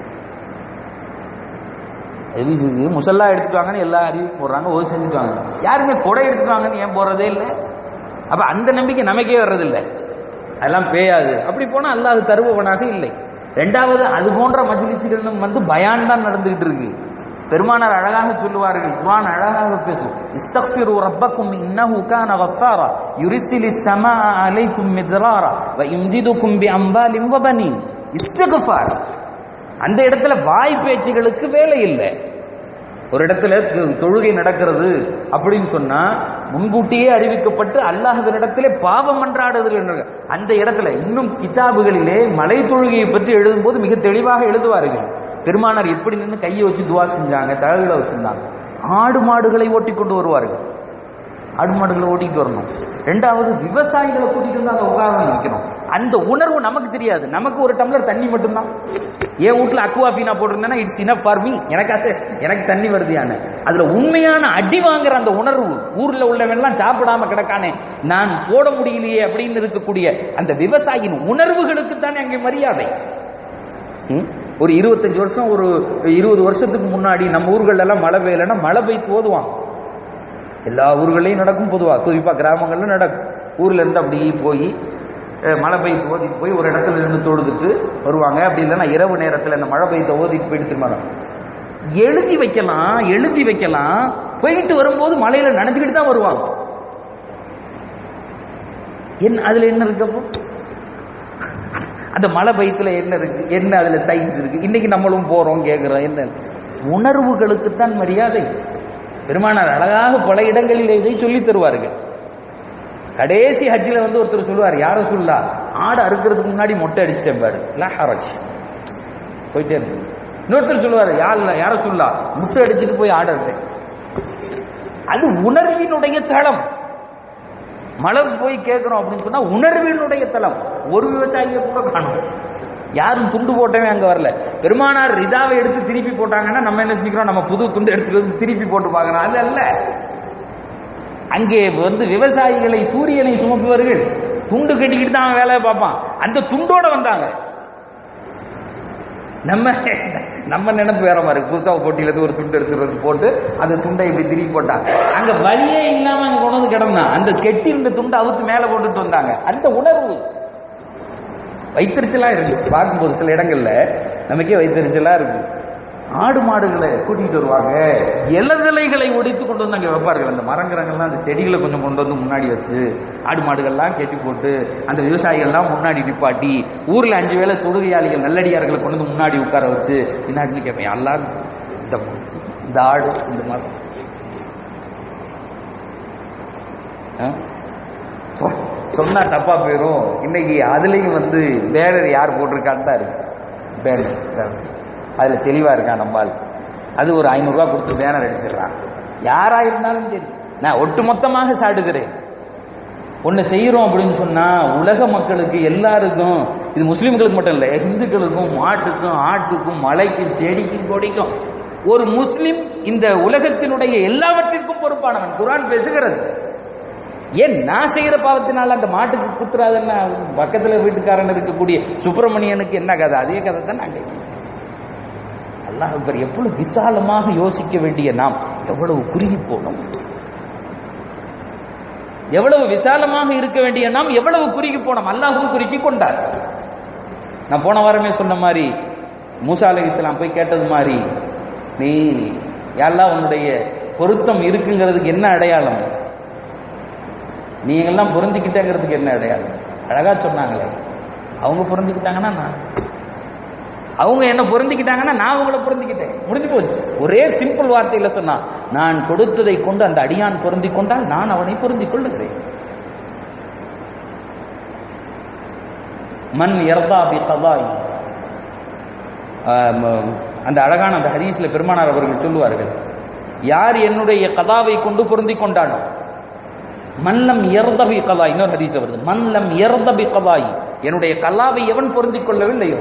எலிசுக்கு முசல்லா எடுத்துட்டு வாங்கன்னு எல்லா அறிவிப்பு போடுறாங்க ஒரு செஞ்சுட்டு வாங்க யாருமே கொடை எடுத்துட்டு வாங்கன்னு ஏன் போறதே இல்லை அப்ப அந்த நம்பிக்கை நமக்கே வர்றதில்லை அதெல்லாம் பேயாது அப்படி போனா அல்லாஹ் தருபவனாக இல்லை ரெண்டாவது அது போன்ற மஜ்லிஸ்களும் வந்து பயான் தான் நடந்துகிட்டு இருக்கு பெருமானார் அழகாக சொல்லுவார்கள் குர்ஆன் அழகாக பேசும் இஸ்தக்ஃபிரு ரப்பக்கும் இன்னஹு கான கஃபாரா யுரிசிலி ஸமா அலைக்கும் மித்ராரா வ யும்ஜிதுக்கும் பி அம்வாலின் வ பனீன் இஸ்திக்ஃபார் அந்த இடத்துல வாய் பேச்சுகளுக்கு வேலை இல்லை ஒரு இடத்துல தொ- தொழுகை நடக்கிறது அப்படின்னு சொன்னா முன்கூட்டியே அறிவிக்கப்பட்டு அல்லாஹ்வினிடத்திலே பாவம் மன்றாடுதல் அந்த இடத்துல இன்னும் கிதாபுகளிலே மலை தொழுகையை பற்றி எழுதும்போது மிக தெளிவாக எழுதுவார்கள் பெருமானார் எப்படி நின்று கையை வச்சு துவா செஞ்சாங்க தகவலை வச்சிருந்தாங்க ஆடு மாடுகளை ஓட்டி கொண்டு வருவார்கள் ஆடு மாடுகளை ஓட்டிட்டு வரணும் ரெண்டாவது விவசாயிகளை கூட்டிட்டு வந்து அங்க உட்கார வைக்கணும் அந்த உணர்வு நமக்கு தெரியாது நமக்கு ஒரு டம்ளர் தண்ணி மட்டும்தான் என் வீட்டுல அக்குவா பீனா போட்டிருந்தேன்னா இட்ஸ் இனப் ஃபார் மீ எனக்கு அது எனக்கு தண்ணி வருதியான அதுல உண்மையான அடி வாங்குற அந்த உணர்வு ஊர்ல உள்ளவன்லாம் சாப்பிடாம கிடக்கானே நான் போட முடியலையே அப்படின்னு இருக்கக்கூடிய அந்த விவசாயியின் உணர்வுகளுக்கு தானே அங்கே மரியாதை ம்? ஒரு இருபத்தஞ்சு வருஷம் ஒரு இருபது வருஷத்துக்கு முன்னாடி நம்ம ஊர்கள்ல எல்லாம் மழை பெய்யலைன்னா மழை பெய்து ஓதுவாங்க எல்லா ஊர்களையும் நடக்கும் பொதுவா குறிப்பா கிராமங்கள்ல நடக்கும் ஊர்ல இருந்து அப்படி போய் அஹ், மழை பெய்து ஓதிட்டு போய் ஒரு இடத்துல இருந்து தொழுதுட்டு வருவாங்க அப்படி இல்லைன்னா இரவு நேரத்துல இந்த மழை பெய்த ஓதிட்டு போயிட்டு திரும்ப எழுதி வைக்கலாம் எழுதி வைக்கலாம் போயிட்டு வரும்போது மழையில நனைஞ்சுக்கிட்டு தான் வருவாங்க என்ன அதுல என்ன இருக்கப்போ அந்த மழை பயத்துல என்ன இருக்கு என்ன அதுல சயின்ஸ் இருக்கு இன்னைக்கு நம்மளும் போறோம் கேட்கிறோம் என்ன உணர்வுகளுக்குத்தான் மரியாதை பெருமானார் அழகாக பல இடங்களில் இதை சொல்லித் தருவார்கள் கடைசி ஹஜ்ஜில் வந்து ஒருத்தர் சொல்லுவார் யார சொல்லா ஆடு அறுக்கிறதுக்கு முன்னாடி மொட்டை அடிச்சிட்டேன் பாரு லா ஹரஜ் போயிட்டே இருக்கு இன்னொருத்தர் சொல்லுவார் யார் யார சொல்லா முட்டை அடிச்சுட்டு போய் ஆடு அறுத்தேன் அது உணர்வினுடைய தளம் மழை போய் கேட்கிறோம் அப்படின்னு சொன்னா உணர்வினுடைய தளம் ஒரு விவசாயியை கூட காணும் யாரும் துண்டு போட்டவே அங்க வரல பெருமானார் ரிதாவை எடுத்து திருப்பி போட்டாங்கன்னா நம்ம என்ன செஞ்சுக்கிறோம் நம்ம புது துண்டு எடுத்துட்டு வந்து திருப்பி போட்டு பார்க்கறோம் அது அல்ல அங்கே வந்து விவசாயிகளை சூரியனை சுமப்பவர்கள் துண்டு கட்டிக்கிட்டு தான் அவன் வேலையை பார்ப்பான் அந்த துண்டோட வந்தாங்க நம்ம நம்ம நினைப்பு வேற மாதிரி புதுசா போட்டியில இருந்து ஒரு துண்டு எடுத்துட்டு வந்து போட்டு அந்த துண்டை இப்படி திருப்பி போட்டாங்க அங்க வழியே இல்லாம அங்க கொண்டு வந்து கிடந்தான் அந்த கெட்டி இருந்த துண்டை அவுத்து மேல போட்டுட்டு வந்தாங்க அந்த உணர்வு வைத்தறிச்சலா இருக்கு பார்க்கும்போது சில இடங்கள்ல நமக்கே வைத்தறிச்சலா இருக்கு ஆடு மாடுகளை கூட்டிட்டு வருவாங்க இலதலைகளை ஒடித்து கொண்டு வந்து அங்க வைப்பார்கள் அந்த மரங்கரங்கள்லாம் அந்த செடிகளை கொஞ்சம் கொண்டு வந்து முன்னாடி வச்சு ஆடு மாடுகள்லாம் கெட்டி போட்டு அந்த விவசாயிகள்லாம் முன்னாடி நிப்பாட்டி ஊர்ல அஞ்சு வேளை தொழுகையாளிகள் நல்லடியார்களை கொண்டு வந்து முன்னாடி உட்கார வச்சு என்னாச்சுன்னு கேட்பேன் எல்லாரும் இந்த இந்த ஆடு இந்த மரம் ஆ? சொ- சொன்னா தப்பா போயிரும் இன்னைக்கு அதுலயும் வந்து பேனர் யார் போட்டிருக்கான்னு தான் இருக்கு பேனர் அதுல தெளிவா இருக்கான் நம்மால் அது ஒரு ஐநூறு ரூபாய் கொடுத்து பேனர் அடிச்சிடுறான் யாரா இருந்தாலும் சரி நான் ஒட்டுமொத்தமாக சாடுகிறேன் ஒன்னு செய்யறோம் அப்படின்னு சொன்னா உலக மக்களுக்கு எல்லாருக்கும் இது முஸ்லிம்களுக்கு மட்டும் இல்ல இந்துக்களுக்கும் மாட்டுக்கும் ஆட்டுக்கும் மலைக்கும் செடிக்கும் கொடிக்கும் ஒரு முஸ்லிம் இந்த உலகத்தினுடைய எல்லாவற்றிற்கும் பொறுப்பானவன் குர்ஆன் பேசுகிறது ஏன் நான் செய்யற பாவத்தினால அந்த மாட்டுக்கு குத்துறாதுன்னா பக்கத்துல வீட்டுக்காரன் இருக்கக்கூடிய சுப்பிரமணியனுக்கு என்ன கதை அதே கதை தான் நாங்க அல்லாஹ் அக்பர் எவ்வளவு விசாலமாக யோசிக்க வேண்டிய நாம் எவ்வளவு குறுகி போனோம் எவ்வளவு விசாலமாக இருக்க வேண்டிய நாம் எவ்வளவு குறுகி போனோம் அல்லாஹும் குறுக்கி கொண்டார் நான் போன வாரமே சொன்ன மாதிரி மூசா அலை இஸ்லாம் போய் கேட்டது மாதிரி நீ யாரெல்லாம் உன்னுடைய பொருத்தம் இருக்குங்கிறதுக்கு என்ன அடையாளம் நீங்கெல்லாம் பொருந்திக்கிட்டேங்கிறதுக்கு என்ன அடையாளம் அழகா சொன்னாங்களே அவங்க பொருந்திக்கிட்டாங்கன்னா நான் அவங்க என்ன பொருந்திக்கிட்டாங்கன்னா நான் அவங்கள பொருந்திக்கிட்டேன் முடிஞ்சு போச்சு ஒரே சிம்பிள் வார்த்தையில சொன்னா நான் கொடுத்ததை கொண்டு அந்த அடியான் பொருந்தி கொண்டால் நான் அவனை பொருந்திக் கொள்ளுகிறேன் மண் எர்தா பி கதாய் அந்த அழகான அந்த ஹதீஸ்ல பெருமானார் அவர்கள் சொல்லுவார்கள் யார் என்னுடைய கதாவை கொண்டு பொருந்தி கொண்டானோ மல்லம் எர்தபி கதாய் இன்னொரு ஹதீஸ் வருது மல்லம் எர்தபி கதாய் என்னுடைய கலாவை எவன் பொருந்திக் கொள்ளவில்லையோ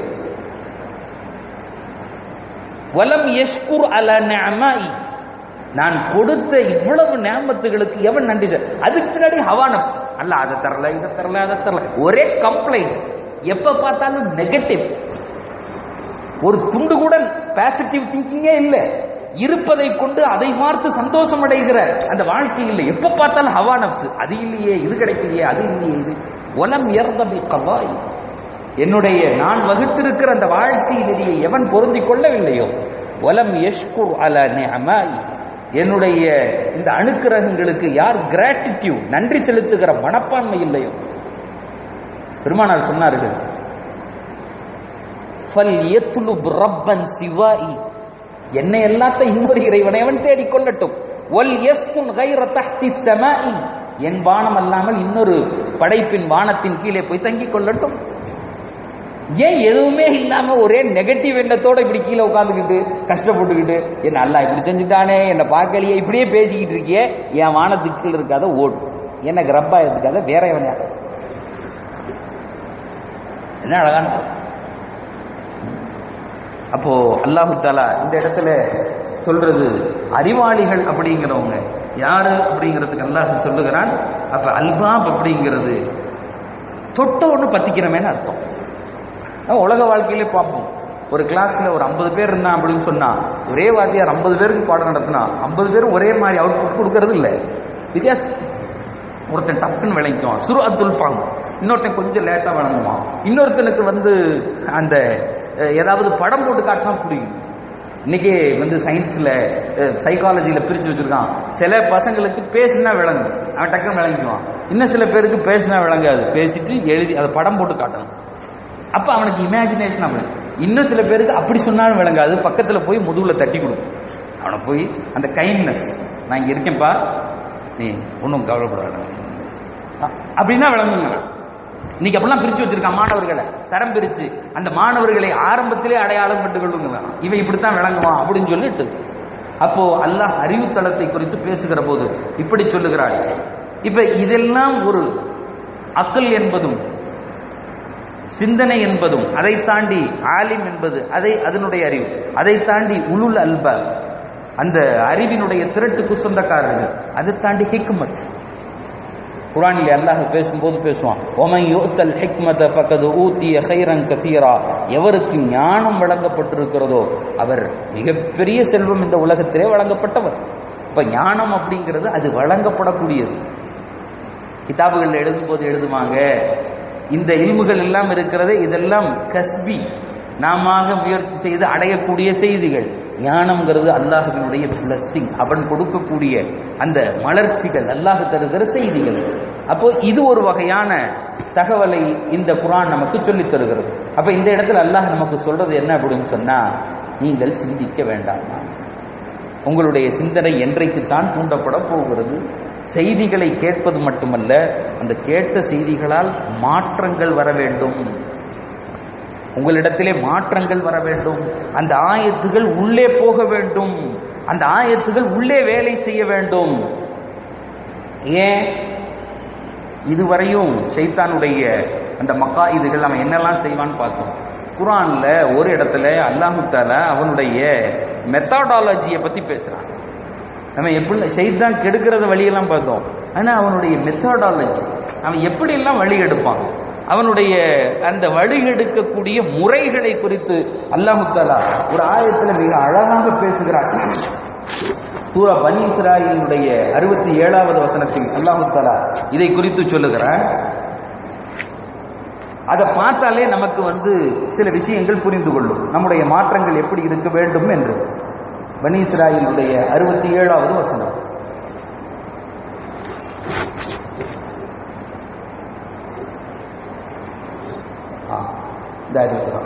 வலம் யஷ்குர் அல நிஅமாய் நான் கொடுத்த இவ்வளவு நியமத்துகளுக்கு எவன் நன்றி சார் அதுக்கு பின்னாடி ஹவா நப்ஸ் அல்ல அதை தரல இதை தரல அதை தரல ஒரே கம்ப்ளைண்ட் எப்ப பார்த்தாலும் நெகட்டிவ் ஒரு துண்டு கூட பாசிட்டிவ் திங்கிங்கே இல்லை இருப்பதை கொண்டு அதை பார்த்து சந்தோஷம் அடைகிற அந்த வாழ்க்கை இல்லை எப்ப பார்த்தாலும் ஹவா நப்ஸ் அது இல்லையே இது கிடைக்கலையே அது இல்லையே இது ஒலம் இறந்தபி கவாய் என்னுடைய நான் வகுத்திருக்கிற அந்த வாழ்க்கை நெறியை எவன் பொருந்திக் கொள்ளவில்லையோ ஒலம் யஷ்குர் அல நிஅமாய் என்னுடைய இந்த அணுக்கிரகங்களுக்கு யார் கிராட்டிடியூட் நன்றி செலுத்துகிற மனப்பான்மை இல்லையோ பெருமானார் சொன்னார்கள் ஃபல் யத்லுப் ரப்பன் சிவாயி என்னை எல்லாத்தையும் இன்னொரு இறைவனை அவன் தேடிக் கொள்ளட்டும் ஒல் யஸ்குன் கைர தஹ்தி ஸமாஇ என் வானம் அல்லாமல் இன்னொரு படைப்பின் வானத்தின் கீழே போய் தங்கிக் கொள்ளட்டும் ஏன் எதுவுமே இல்லாம ஒரே நெகட்டிவ் எண்ணத்தோட இப்படி கீழே உட்காந்துக்கிட்டு கஷ்டப்பட்டுக்கிட்டு என்ன அல்லா இப்படி செஞ்சுட்டானே என்ன பார்க்கலையே இப்படியே பேசிக்கிட்டு இருக்கியே என் வானத்துக்கு கீழே இருக்காத ஓடு எனக்கு ரப்பா இருக்காத வேற எவனையா என்ன அழகான அப்போ அல்லாஹு தாலா இந்த இடத்துல சொல்றது அறிவாளிகள் அப்படிங்கிறவங்க யாரு அப்படிங்கிறதுக்கு அல்லாஹ் சொல்லுகிறான் அப்ப அல்பாப் அப்படிங்கிறது தொட்ட ஒன்று பத்திக்கிறமேன்னு அர்த்தம் நம்ம உலக வாழ்க்கையிலே பார்ப்போம் ஒரு கிளாஸ்ல ஒரு ஐம்பது பேர் இருந்தான் அப்படின்னு சொன்னா ஒரே வாத்தியார் ஐம்பது பேருக்கு பாடம் நடத்தினா ஐம்பது பேரும் ஒரே மாதிரி அவுட்புட் கொடுக்கறது இல்லை வித்தியாசம் ஒருத்தன் டக்குன்னு விளங்கிக்குவான் சுரு அத்துல்பாங்க இன்னொருத்தன் கொஞ்சம் லேட்டாக விளங்குவான் இன்னொருத்தனுக்கு வந்து அந்த அஹ், ஏதாவது படம் போட்டு காட்டினா புரியும் இன்னைக்கு வந்து சயின்ஸ்ல சைக்காலஜியில பிரிச்சு வச்சிருக்கான் சில பசங்களுக்கு பேசினா விளங்கும் அவன் டக்குன்னு விளங்கிக்குவான் இன்னும் சில பேருக்கு பேசினா விளங்காது பேசிட்டு எழுதி அதை படம் போட்டு காட்டணும் அப்ப அவனுக்கு இமேஜினேஷன் அவன் இன்னும் சில பேருக்கு அப்படி சொன்னாலும் விளங்காது பக்கத்துல போய் முதுகுல தட்டி கொடுக்கும் அவனை போய் அந்த கைண்ட்னஸ் நான் இங்க இருக்கேன்ப்பா நீ ஒன்றும் கவலைப்படாத அ- அப்படின்னா விளங்குங்க இன்னைக்கு அப்படிலாம் பிரிச்சு வச்சிருக்கான் மாணவர்களை தரம் பிரிச்சு அந்த மாணவர்களை ஆரம்பத்திலே அடையாளம் கண்டு கொள்ளுங்க இவன் இப்படித்தான் விளங்குவான் அப்படின்னு சொல்லிட்டு அப்போ அல்லாஹ் அறிவுத்தளத்தை குறித்து பேசுகிற போது இப்படி சொல்லுகிறாள் இப்ப இதெல்லாம் ஒரு அக்கல் என்பதும் சிந்தனை என்பதும் அதை தாண்டி ஆலிம் என்பது அதை அதனுடைய அறிவு அதை தாண்டி உலுல் அல்ப அந்த அறிவினுடைய திரட்டுக்கு சொந்தக்காரர்கள் அதை தாண்டி ஹிக்மத் குரானில் அல்லாஹ் பேசும்போது பேசுவான் ஒமன் யோத்தல் ஹிக்மத பக்கது ஊத்திய ஹைரன் கதீரா எவருக்கு ஞானம் வழங்கப்பட்டிருக்கிறதோ அவர் மிகப்பெரிய செல்வம் இந்த உலகத்திலே வழங்கப்பட்டவர் இப்ப ஞானம் அப்படிங்கிறது அது வழங்கப்படக்கூடியது கிதாபுகள் எழுதும்போது எழுதுவாங்க இந்த இல்முகள் எல்லாம் இருக்கிறது இதெல்லாம் கஸ்பி நாம முயற்சி செய்து அடையக்கூடிய செய்திகள் ஞானம்ங்கிறது அல்லாஹுவினுடைய பிளஸ்ஸிங் அவன் கொடுக்கக்கூடிய அந்த மலர்ச்சிகள் அல்லாஹ் தருகிற செய்திகள் அப்போ இது ஒரு வகையான தகவலை இந்த குரான் நமக்கு சொல்லித் தருகிறது அப்ப இந்த இடத்துல அல்லாஹ் நமக்கு சொல்றது என்ன அப்படின்னு சொன்னா நீங்கள் சிந்திக்க வேண்டாமா உங்களுடைய சிந்தனை என்றைக்குத்தான் தூண்டப்பட போகிறது செய்திகளை கேட்பது மட்டுமல்ல அந்த கேட்ட செய்திகளால் மாற்றங்கள் வர வேண்டும் உங்களிடத்திலே மாற்றங்கள் வர வேண்டும் அந்த ஆயத்துகள் உள்ளே போக வேண்டும் அந்த ஆயத்துகள் உள்ளே வேலை செய்ய வேண்டும் ஏன் இதுவரையும் ஷைத்தானுடைய அந்த மக்கா இதுகள் அவன் என்னெல்லாம் செய்வான்னு பார்த்தோம் குரான்ல ஒரு இடத்துல அல்லாஹு தாலா அவனுடைய மெத்தடாலஜியை பத்தி பேசுறான் நம்ம எப்படி ஷைத்தான் கெடுக்கிறத வழியெல்லாம் பார்த்தோம் ஆனா அவனுடைய மெத்தடாலஜி அவன் எப்படி எல்லாம் வழி எடுப்பான் அவனுடைய அந்த வழி எடுக்கக்கூடிய முறைகளை குறித்து அல்லாஹு தாலா ஒரு ஆயத்துல மிக அழகாக பேசுகிறான் சூரா பனி இஸ்ராயிலுடைய அறுபத்தி ஏழாவது வசனத்தில் அல்லாஹு தாலா இதை குறித்து சொல்லுகிறான் அதை பார்த்தாலே நமக்கு வந்து சில விஷயங்கள் புரிந்து கொள்ளும் நம்முடைய மாற்றங்கள் எப்படி இருக்க வேண்டும் என்று பனி இஸ்ராயிலுடைய அறுபத்தி ஏழாவது வசனம் ஆ. இந்த இருக்கிறோம்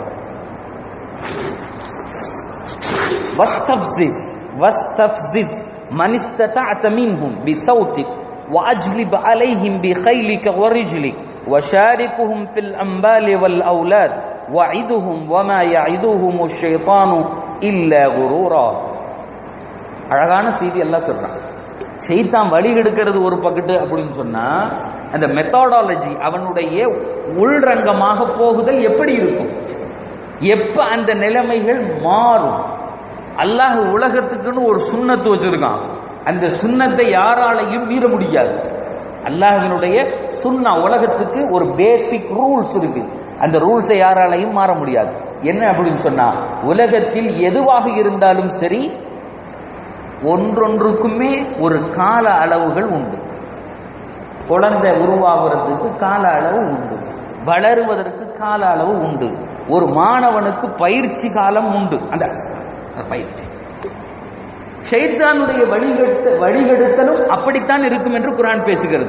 واستفزز واستفزز من استطعت منهم بصوتك واجلب عليهم بخيلك ورجلك وشاركهم في الأنبال والأولاد وعدهم وما يعدهم الشيطان إلا غرورا அழகான செய்தி எல்லாம் சொல்றான் செய்தான் வழி எடுக்கிறது ஒரு பக்கத்து அப்படின்னு சொன்னா அந்த மெத்தடாலஜி அவனுடைய உள்ரங்கமாக போகுதல் எப்படி இருக்கும் எப்ப அந்த நிலைமைகள் மாறும் அல்லாஹ் உலகத்துக்குன்னு ஒரு சுண்ணத்து வச்சிருக்கான் அந்த சுண்ணத்தை யாராலையும் மீற முடியாது அல்லாஹினுடைய சுண்ணா உலகத்துக்கு ஒரு பேசிக் ரூல்ஸ் இருக்கு அந்த ரூல்ஸை யாராலையும் மாற முடியாது என்ன அப்படின்னு சொன்னா உலகத்தில் எதுவாக இருந்தாலும் சரி ஒன்றொன்றுக்குமே ஒரு கால அளவுகள் உண்டு குழந்தை உருவாகிறதுக்கு கால அளவு உண்டு வளருவதற்கு கால அளவு உண்டு ஒரு மாணவனுக்கு பயிற்சி காலம் உண்டு அந்த அந்த பயிற்சி ஷைத்தானுடைய வழிகட்டு வழிகெடுத்தலும் அப்படித்தான் இருக்கும் என்று குரான் பேசுகிறது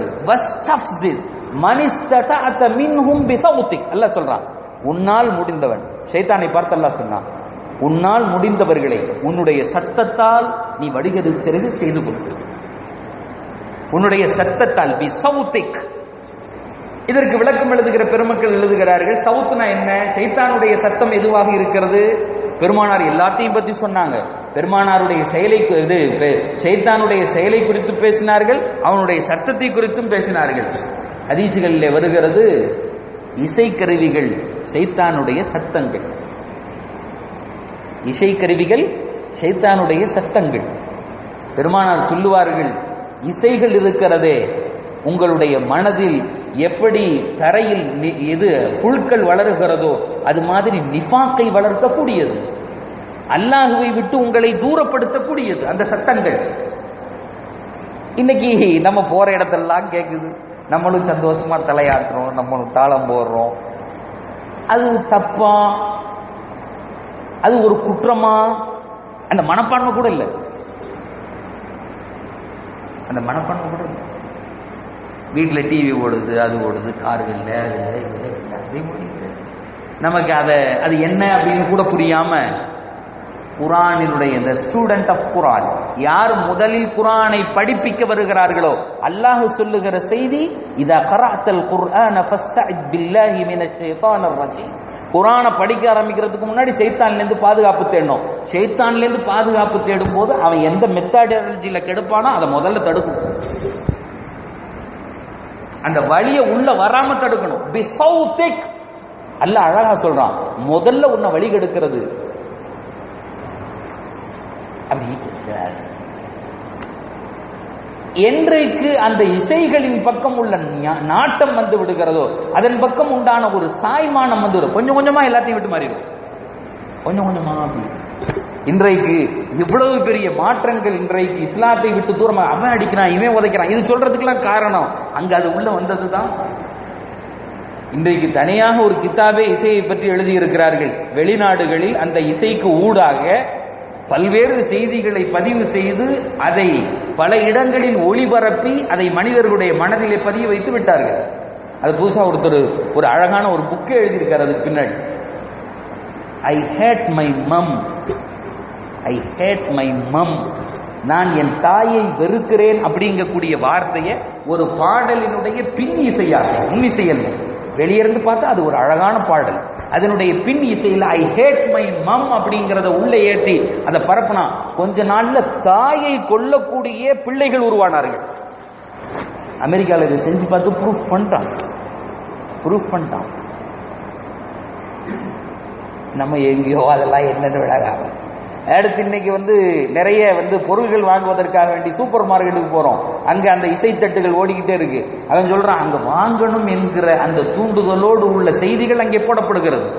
அல்லாஹ் சொல்றான் உன்னால் முடிந்தவன் ஷைத்தானை பார்த்து அல்லாஹ் சொன்னான் உன்னால் முடிந்தவர்களை உன்னுடைய சத்தத்தால் நீ வடிகெடுக்கிறது செய்து கொடு உன்னுடைய சத்தத்தால் பி சவுத்திக் இதற்கு விளக்கம் எழுதுகிற பெருமக்கள் எழுதுகிறார்கள் சவுத்துனா என்ன சைத்தானுடைய சத்தம் எதுவாக இருக்கிறது பெருமானார் எல்லாத்தையும் பத்தி சொன்னாங்க பெருமானாருடைய செயலை இது சைத்தானுடைய செயலை குறித்து பேசினார்கள் அவனுடைய சத்தத்தை குறித்தும் பேசினார்கள் ஹதீசுகளில் வருகிறது இசைக்கருவிகள் சைத்தானுடைய சத்தங்கள் இசைக்கருவிகள் சைத்தானுடைய சத்தங்கள் பெருமானார் சொல்லுவார்கள் இசைகள் இருக்கிறதே உங்களுடைய மனதில் எப்படி தரையில் எது புழுக்கள் வளருகிறதோ அது மாதிரி நிஃபாக்கை வளர்க்கக்கூடியது அல்லாஹுவை விட்டு உங்களை தூரப்படுத்தக்கூடியது அந்த சத்தங்கள் இன்னைக்கு நம்ம போற இடத்தெல்லாம் கேட்குது நம்மளும் சந்தோஷமா தலையாட்டுறோம் நம்மளும் தாளம் போடுறோம் அது தப்பா அது ஒரு குற்றமா அந்த மனப்பான்மை கூட இல்லை அந்த மனப்பான்மை கூட இல்லை வீட்டில் டிவி ஓடுது அது ஓடுது கார்கள் நமக்கு அதை அது என்ன அப்படின்னு கூட புரியாம குரானினுடைய இந்த ஸ்டூடெண்ட் ஆஃப் குரான் யார் முதலில் குரானை படிப்பிக்க வருகிறார்களோ அல்லாஹ் சொல்லுகிற செய்தி இத கராத்தல் குர்ஆன ஃபஸ்தஇத் பில்லாஹி மினஷ் ஷைத்தானிர் ரஜீம் குரானை படிக்க ஆரம்பிக்கிறதுக்கு முன்னாடி சைத்தான்ல இருந்து பாதுகாப்பு தேடணும் சைத்தான்ல இருந்து பாதுகாப்பு தேடும் போது அவன் எந்த மெத்தாடாலஜியில கெடுப்பானோ அதை முதல்ல தடுக்கும் அந்த வழியை உள்ள வராம தடுக்கணும் பி சவுத்திக் அல்ல அழகா சொல்றான் முதல்ல உன்னை வழி கெடுக்கிறது அப்படி என்றைக்கு அந்த இசைகளின் பக்கம் உள்ள நாட்டம் வந்து விடுகிறதோ அதன் பக்கம் உண்டான ஒரு சாய்மானம் வந்து விடும் கொஞ்சம் கொஞ்சமா எல்லாத்தையும் விட்டு மாறிடும் கொஞ்சம் கொஞ்சமா அப்படி இன்றைக்கு இவ்வளவு பெரிய மாற்றங்கள் இன்றைக்கு இஸ்லாத்தை விட்டு தூரமா அவன் அடிக்கிறான் இவன் உதைக்கிறான் இது சொல்றதுக்கெல்லாம் காரணம் அங்க அது உள்ள வந்ததுதான் இன்றைக்கு தனியாக ஒரு கித்தாபே இசையை பற்றி எழுதியிருக்கிறார்கள் வெளிநாடுகளில் அந்த இசைக்கு ஊடாக பல்வேறு செய்திகளை பதிவு செய்து அதை பல இடங்களில் ஒளிபரப்பி அதை மனிதர்களுடைய மனதிலே பதிய வைத்து விட்டார்கள் அது புதுசா ஒருத்தர் ஒரு அழகான ஒரு புக்கே எழுதியிருக்காரு அதுக்கு பின்னாடி I hate my mum I hate my mum நான் என் தாயை வெறுக்கிறேன் அப்படிங்கக்கூடிய வார்த்தையை ஒரு பாடலினுடைய பின் இசையாக முன் இசை அல்ல வெளியிருந்து பார்த்தா அது ஒரு அழகான பாடல் அதனுடைய பின் இசையில் ஐ ஹேட் மை மம் அப்படிங்கிறத உள்ள ஏற்றி அதை பரப்புனா கொஞ்ச நாள்ல தாயை கொல்லக்கூடிய பிள்ளைகள் உருவானார்கள் அமெரிக்காவில் இதை செஞ்சு பார்த்து ப்ரூஃப் பண்ணிட்டான் ப்ரூஃப் பண்ணிட்டான் நம்ம எங்கேயோ அதெல்லாம் என்னென்னு விலகாம அடுத்து இன்னைக்கு வந்து நிறைய வந்து பொருள்கள் வாங்குவதற்காக வேண்டி சூப்பர் மார்க்கெட்டுக்கு போறோம் அங்க அந்த இசைத்தட்டுகள் ஓடிக்கிட்டே இருக்கு அவன் சொல்றான் அங்க வாங்கணும் என்கிற அந்த தூண்டுதலோடு உள்ள செய்திகள் அங்கே போடப்படுகிறது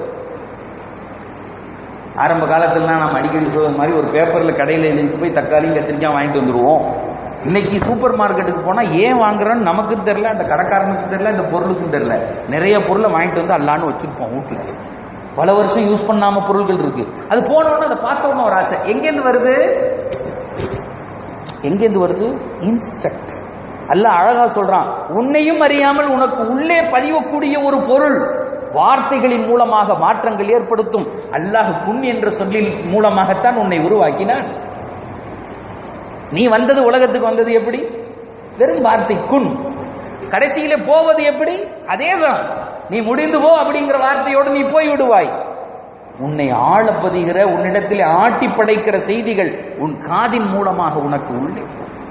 ஆரம்ப காலத்துல நம்ம அடிக்கடி சொல்ற மாதிரி ஒரு பேப்பர்ல கடையில எழுதிட்டு போய் தக்காளி கத்திரிக்காய் வாங்கிட்டு வந்துருவோம் இன்னைக்கு சூப்பர் மார்க்கெட்டுக்கு போனா ஏன் வாங்குறோன்னு நமக்கும் தெரியல அந்த கடைக்காரனுக்கும் தெரியல இந்த பொருளுக்கும் தெரியல நிறைய பொருளை வாங்கிட்டு வந்து அல்லான்னு வச்சிருப்போம் வீட்டுல பல வருஷம் யூஸ் பண்ணாம பொருள்கள் இருக்கு அது போனவொடனே அதை பார்த்தோன்னு ஒரு ஆசை எங்கேருந்து வருது எங்கேருந்து வருது இன்ஸ்டக்ட் அல்ல அழகா சொல்றான் உன்னையும் அறியாமல் உனக்கு உள்ளே பதிவக்கூடிய ஒரு பொருள் வார்த்தைகளின் மூலமாக மாற்றங்கள் ஏற்படுத்தும் அல்லாஹ் குன் என்ற சொல்லின் மூலமாகத்தான் உன்னை உருவாக்கினான் நீ வந்தது உலகத்துக்கு வந்தது எப்படி வெறும் வார்த்தை குன் கடைசியில போவது எப்படி அதேதான் நீ முடிந்து போ அப்படிங்கிற வார்த்தையோடு நீ போய் விடுவாய் உன்னை ஆளப்பதிகிற உன்னிடத்தில் ஆட்டி படைக்கிற செய்திகள் உன் காதின் மூலமாக உனக்கு உள்ளே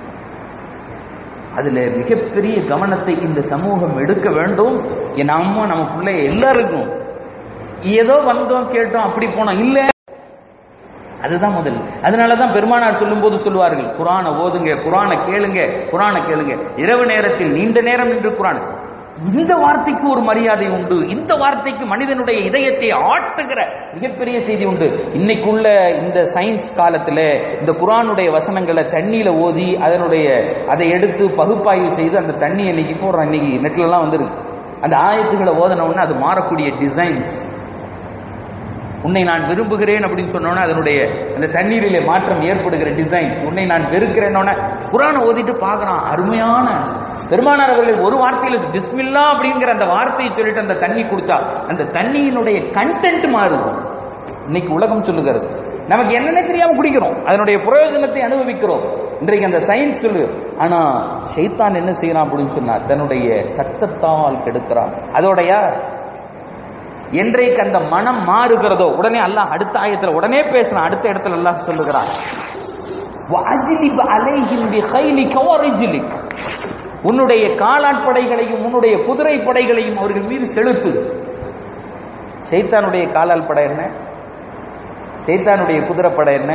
அதுல மிகப்பெரிய கவனத்தை இந்த சமூகம் எடுக்க வேண்டும் என் அம்மா நமக்குள்ள எல்லாருக்கும் ஏதோ வந்தோம் கேட்டோம் அப்படி போனோம் இல்ல அதுதான் முதல் அதனாலதான் பெருமானார் சொல்லும் போது சொல்லுவார்கள் குரானை ஓதுங்க குரானை கேளுங்க குரானை கேளுங்க இரவு நேரத்தில் நீண்ட நேரம் நின்று குரான் இந்த வார்த்தைக்கு ஒரு மரியாதை உண்டு இந்த வார்த்தைக்கு மனிதனுடைய இதயத்தை ஆட்டுகிற மிகப்பெரிய செய்தி உண்டு இன்னைக்குள்ள இந்த சயின்ஸ் காலத்துல இந்த குரானுடைய வசனங்களை தண்ணியில ஓதி அதனுடைய அதை எடுத்து பகுப்பாய்வு செய்து அந்த தண்ணி இன்னைக்கு போடுறோம் இன்னைக்கு நெட்ல எல்லாம் வந்துருக்கு அந்த ஆயத்துக்களை ஓதன உடனே அது மாறக்கூடிய டிசைன்ஸ் உன்னை நான் விரும்புகிறேன் அப்படின்னு சொன்னோன்னா அதனுடைய அந்த தண்ணீரிலே மாற்றம் ஏற்படுகிற டிசைன் உன்னை நான் வெறுக்கிறேன்னொன்னே குரானை ஓதிட்டு பார்க்கறான் அருமையான பெருமானார் அவர்கள் ஒரு வார்த்தையில பிஸ்மில்லா அப்படிங்கிற அந்த வார்த்தையை சொல்லிட்டு அந்த தண்ணி குடிச்சா அந்த தண்ணியினுடைய கண்டென்ட் மாறுது இன்னைக்கு உலகம் சொல்லுகிறது நமக்கு என்னென்ன தெரியாம குடிக்கிறோம் அதனுடைய பிரயோஜனத்தை அனுபவிக்கிறோம் இன்றைக்கு அந்த சயின்ஸ் சொல்லு ஆனா ஷைத்தான் என்ன செய்யறான் அப்படின்னு சொன்னா தன்னுடைய சத்தத்தால் கெடுக்கிறான் அதோடயா என்றைக்கு அந்த மனம் மாறுகிறதோ உடனே அல்லாஹ் அடுத்த ஆயத்துல உடனே பேசுறான் அடுத்த இடத்துல அல்லாஹ் சொல்லுகிறான் "வஅஜ்லிப் அலைஹிம் பிகைலிக வரிஜ்லிக்." உன்னுடைய காலாட்படைகளையும் உன்னுடைய குதிரை படைகளையும் அவர்கள் மீது செலுத்து சைத்தானுடைய காலால் படை என்ன சைத்தானுடைய குதிரைப்படை என்ன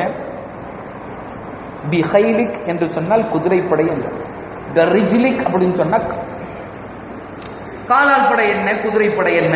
பிஹைலிக் என்று சொன்னால் குதிரைப்படை என்று ரிஜ்லிக் அப்படின்னு சொன்னா காலால் படை என்ன குதிரைப்படை என்ன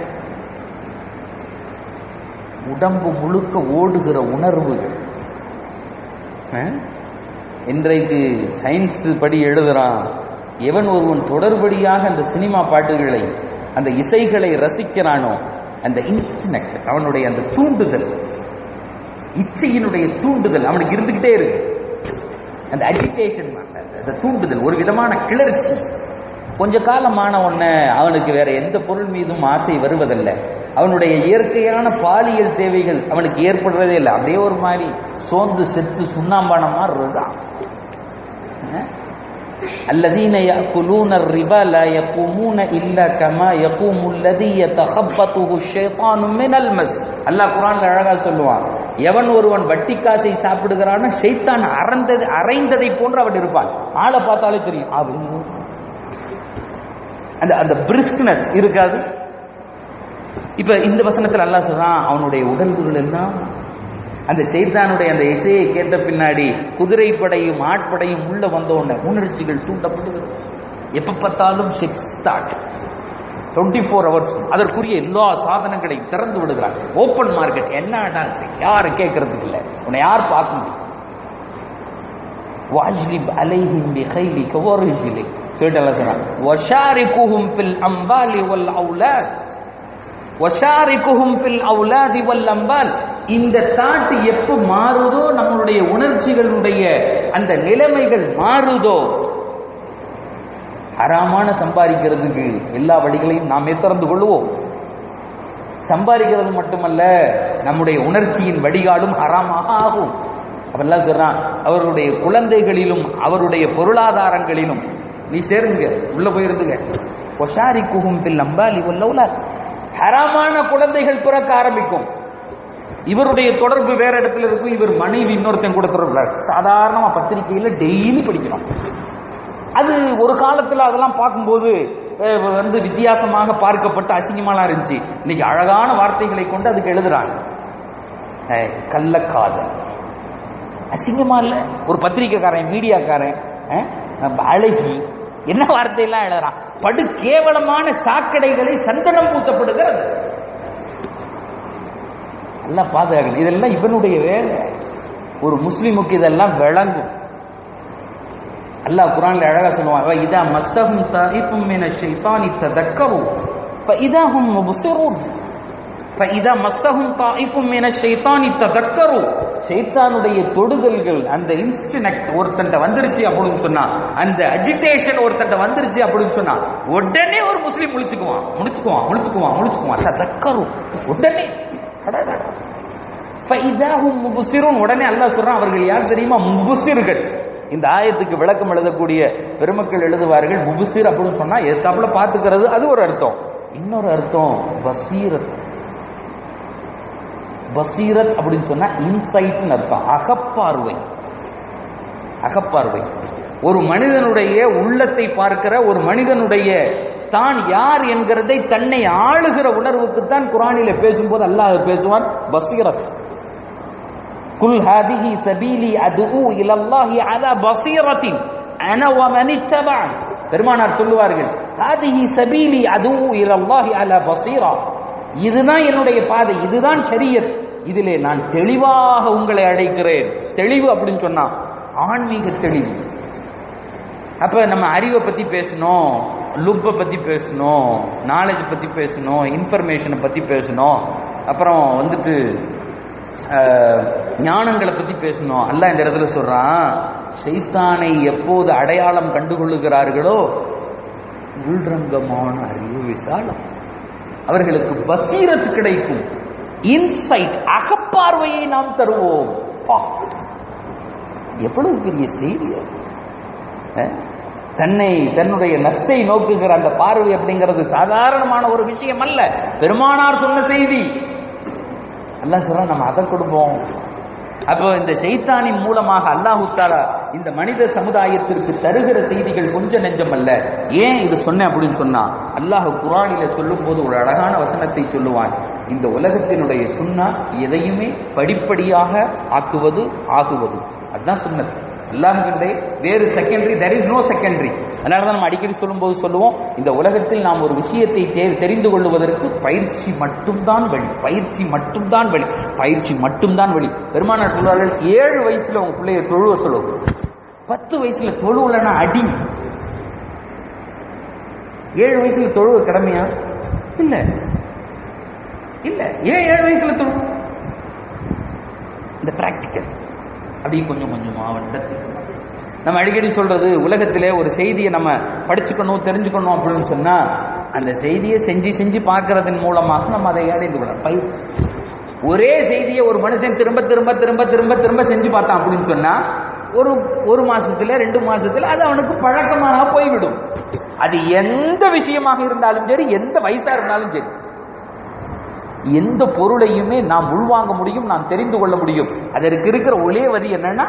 உடம்பு முழுக்க ஓடுகிற உணர்வுகள் அஹ்? இன்றைக்கு சயின்ஸ் படி எழுதுறான் எவன் ஒருவன் தொடர்படியாக அந்த சினிமா பாட்டுகளை அந்த இசைகளை ரசிக்கிறானோ அந்த இன்ஸ்டினக்ட் அவனுடைய அந்த தூண்டுதல் இச்சையினுடைய தூண்டுதல் அவனுக்கு இருந்துகிட்டே இருக்கு அந்த அஜிடேஷன் அந்த தூண்டுதல் ஒரு விதமான கிளர்ச்சி கொஞ்ச காலமான உடனே அவனுக்கு வேற எந்த பொருள் மீதும் ஆசை வருவதில்ல அவனுடைய இயற்கையான பாலியல் தேவைகள் அவனுக்கு ஏற்படுறதே இல்லை அப்படியே ஒரு மாதிரி சோர்ந்து செத்து சுண்ணாம்பான மாதிரி இருக்கான் الذين يأكلون الربا لا يقومون إلا كما يقوم الذي يتخبطه الشيطان من المس அல்லாஹ் குர்ஆன்ல அழகா சொல்லுவான் எவன் ஒருவன் வட்டி காசை சாப்பிடுகிறானோ ஷைத்தான் அறந்தது அரைந்ததை போன்று அவன் இருப்பான் ஆளை பார்த்தாலே தெரியும் அப்படின்னு அந்த அந்த பிரிஸ்க்னஸ் இருக்காது இப்ப இந்த வசனத்துல அல்லாஹ் சொல்றான் அவனுடைய உடல்கள் எல்லாம் அந்த சைத்தானுடைய அந்த இசையை கேட்ட பின்னாடி குதிரைப்படையும் ஆட்படையும் உள்ள வந்த உடனே உணர்ச்சிகள் தூண்டப்படுகிறது எப்ப பார்த்தாலும் sex start twenty four hours அதற்குரிய எல்லா சாதனங்களையும் திறந்து விடுகிறார் ஓப்பன் மார்க்கெட் என்ன டான்ஸ் யாரும் கேட்கறதுக்கு இல்லை உன்னை யார் பார்க்க முடியும் வாஜ்லிப் அலைஹிம் பிகைலிக வரிஜிலிக் சொல்லிட்டு எல்லாம் சொன்னான் வஷாரிகுஹும் ஃபில் அம்பாலி வல் அவுலாத் வஷாரிகுஹும் ஃபில் அவுலாதி வல் அம்பால் இந்த தாட்டு எப்ப மாறுதோ நம்மளுடைய உணர்ச்சிகளுடைய அந்த நிலைமைகள் மாறுதோ ஹராமான சம்பாதிக்கிறதுக்கு எல்லா வழிகளையும் நாமே திறந்து கொள்வோம் சம்பாதிக்கிறது மட்டுமல்ல நம்முடைய உணர்ச்சியின் வடிகாலும் ஹராமாக ஆகும் அவெல்லாம் சொல்றான் அவருடைய குழந்தைகளிலும் அவருடைய பொருளாதாரங்களிலும் நீ சேருங்க உள்ள போயிருந்துங்க ஒஷாரி குகும் பில் அம்பாலி உள்ள ஹராமான குழந்தைகள் பிறக்க ஆரம்பிக்கும் இவருடைய தொடர்பு வேற இடத்துல இருக்கும் இவர் மனைவி இன்னொருத்தன் கூட தொடர்பு சாதாரணமா பத்திரிகையில டெய்லி படிக்கிறோம் அது ஒரு காலத்துல அதெல்லாம் பார்க்கும்போது அஹ், வந்து வித்தியாசமாக பார்க்கப்பட்ட அசிங்கமாலாம் இருந்துச்சு இன்னைக்கு அழகான வார்த்தைகளை கொண்டு அதுக்கு எழுதுறாங்க அஹ், கள்ளக்காதல் அசிங்கமா இல்ல ஒரு பத்திரிக்கைக்காரன் மீடியாக்காரன் அஹ், நம்ம அழகி என்ன வார்த்தையெல்லாம் எழுதுறான் படு கேவலமான சாக்கடைகளை சந்தனம் பூசப்படுகிறது எல்லாம் பாதுகாக்கணும் இதெல்லாம் இவனுடைய வேலை ஒரு முஸ்லிமுக்கு இதெல்லாம் விளங்கும் அல்லாஹ் குரான்ல அழகா சொல்லுவான் இதா மஸ்ஸஹும் தாயிஃபும் மின ஷைத்தானி ததக்கரு فإذا هم مبصرون فإذا مسهم طائف من الشيطان تذكروا சைத்தானுடைய தொடுதல்கள் அந்த இன்ஸ்டினக்ட் ஒருத்தன்ட்ட வந்துருச்சு அப்படின்னு சொன்னா அந்த அஜிடேஷன் ஒருத்தன்ட்ட வந்துருச்சு அப்படின்னு சொன்னா உடனே ஒரு முஸ்லீம் முழிச்சுக்குவான் முழிச்சுக்குவான் முழிச்சுக்குவான் முழிச்சுக்குவான் தக்கரும் உடனே அடடடட. ஃபைதாஹும் முபுசிரூன் உடனே அல்லாஹ் சொல்றான் அவர்கள் யார் தெரியுமா முபுசிர்கள் இந்த ஆயத்துக்கு விளக்கம் எழுதக்கூடிய பெருமக்கள் எழுதுவார்கள் முபுசிர் அப்படின்னு சொன்னா எதுக்காப்புல பாத்துக்கிறது அது ஒரு அர்த்தம் இன்னொரு அர்த்தம் பசீரத் பசீரத் அப்படின்னு சொன்னா இன்சைட்னு அர்த்தம் அகப்பார்வை அகப்பார்வை ஒரு மனிதனுடைய உள்ளத்தை பார்க்கிற ஒரு மனிதனுடைய தான் யார் என்கிறதை தன்னை ஆளுகிற உணர்வுக்கு தான் குரானில பேசும்போது அல்லாஹ் பேசுவான் பசீரத் குல் ஹாதிஹி சபீலி அதுஉ இலல்லாஹி அலா பசீரத்தின் அன வமன் இத்தபஅன் பெருமானார் சொல்லுவார்கள் ஹாதிஹி சபீலி அதுஉ இலல்லாஹி அலா பசீரா இதுதான் என்னுடைய பாதை இதுதான் ஷரியத் இதிலே நான் தெளிவாக உங்களை அழைக்கிறேன் தெளிவு அப்படின்னு சொன்னா ஆன்மீக தெளிவு அப்ப நம்ம அறிவை பத்தி பேசணும் லுப்பை பத்தி பேசணும் நாலேஜ் பத்தி பேசணும் இன்ஃபர்மேஷனை பத்தி பேசணும் அப்புறம் வந்துட்டு அஹ், ஞானங்களை பத்தி பேசணும் அல்லாஹ் இந்த இடத்துல சொல்றான் சைத்தானை எப்போது அடையாளம் கண்டுகொள்ளுகிறார்களோ உள்ரங்கமான அறிவு விசாலம் அவர்களுக்கு பசீரத் கிடைக்கும் இன்சைட் அகப்பார்வையை நாம் தருவோம் பா. எவ்வளவு பெரிய செய்தி அது. அஹ்? தன்னை தன்னுடைய நஷ்டை நோக்குகிற அந்த பார்வை அப்படிங்கிறது சாதாரணமான ஒரு விஷயம் அல்ல பெருமானார் சொன்ன செய்தி அல்லாஹ் சொல்றா நம்ம அதை கொடுப்போம் அப்போ இந்த சைத்தானின் மூலமாக அல்லாஹு தாலா இந்த மனித சமுதாயத்திற்கு தருகிற செய்திகள் கொஞ்ச நெஞ்சம் அல்ல ஏன் இது சொன்னேன் அப்படின்னு சொன்னா அல்லாஹ் குரானில சொல்லும் போது ஒரு அழகான வசனத்தை சொல்லுவான் இந்த உலகத்தினுடைய சுன்னா எதையுமே படிப்படியாக ஆக்குவது ஆகுவது அதுதான் சுன்னத் அல்லாஹுவினுடைய வேறு secondary there is no secondary அதனால தான் நம்ம அடிக்கடி சொல்லும்போது சொல்லுவோம் இந்த உலகத்தில் நாம் ஒரு விஷயத்தை தெ- தெரிந்து கொள்வதற்கு பயிற்சி மட்டும்தான் வழி பயிற்சி மட்டும்தான் வழி பயிற்சி மட்டும்தான் வழி பெருமானார் சொல்வார்கள் ஏழு வயசுல உங்க பிள்ளைய தொழுவ சொல்லுவோம் பத்து வயசுல தொழுவலன்னா அடி ஏழு வயசுல தொழுவ கடமையா இல்ல இல்ல ஏன் ஏழு வயசுல தொழு இந்த பிராக்டிக்கல் அப்படியே கொஞ்சம் கொஞ்சமா வந்துட்டு நம்ம அடிக்கடி சொல்றது உலகத்திலே ஒரு செய்தியை நம்ம படிச்சுக்கணும் தெரிஞ்சுக்கணும் அப்படின்னு சொன்னா அந்த செய்தியை செஞ்சு செஞ்சு பார்க்கறதன் மூலமாக நம்ம அதை அடைந்து கொள்ளலாம் பயிற்சி ஒரே செய்தியை ஒரு மனுஷன் திரும்ப திரும்ப திரும்ப திரும்ப திரும்ப செஞ்சு பார்த்தான் அப்படின்னு சொன்னா ஒரு ஒரு மாசத்துல ரெண்டு மாசத்துல அது அவனுக்கு பழக்கமாக போய்விடும் அது எந்த விஷயமாக இருந்தாலும் சரி எந்த வயசா இருந்தாலும் சரி எந்த பொருளையுமே நாம் உள்வாங்க முடியும் நாம் தெரிந்து கொள்ள முடியும் அதற்கு இருக்கிற ஒரே வரி என்னன்னா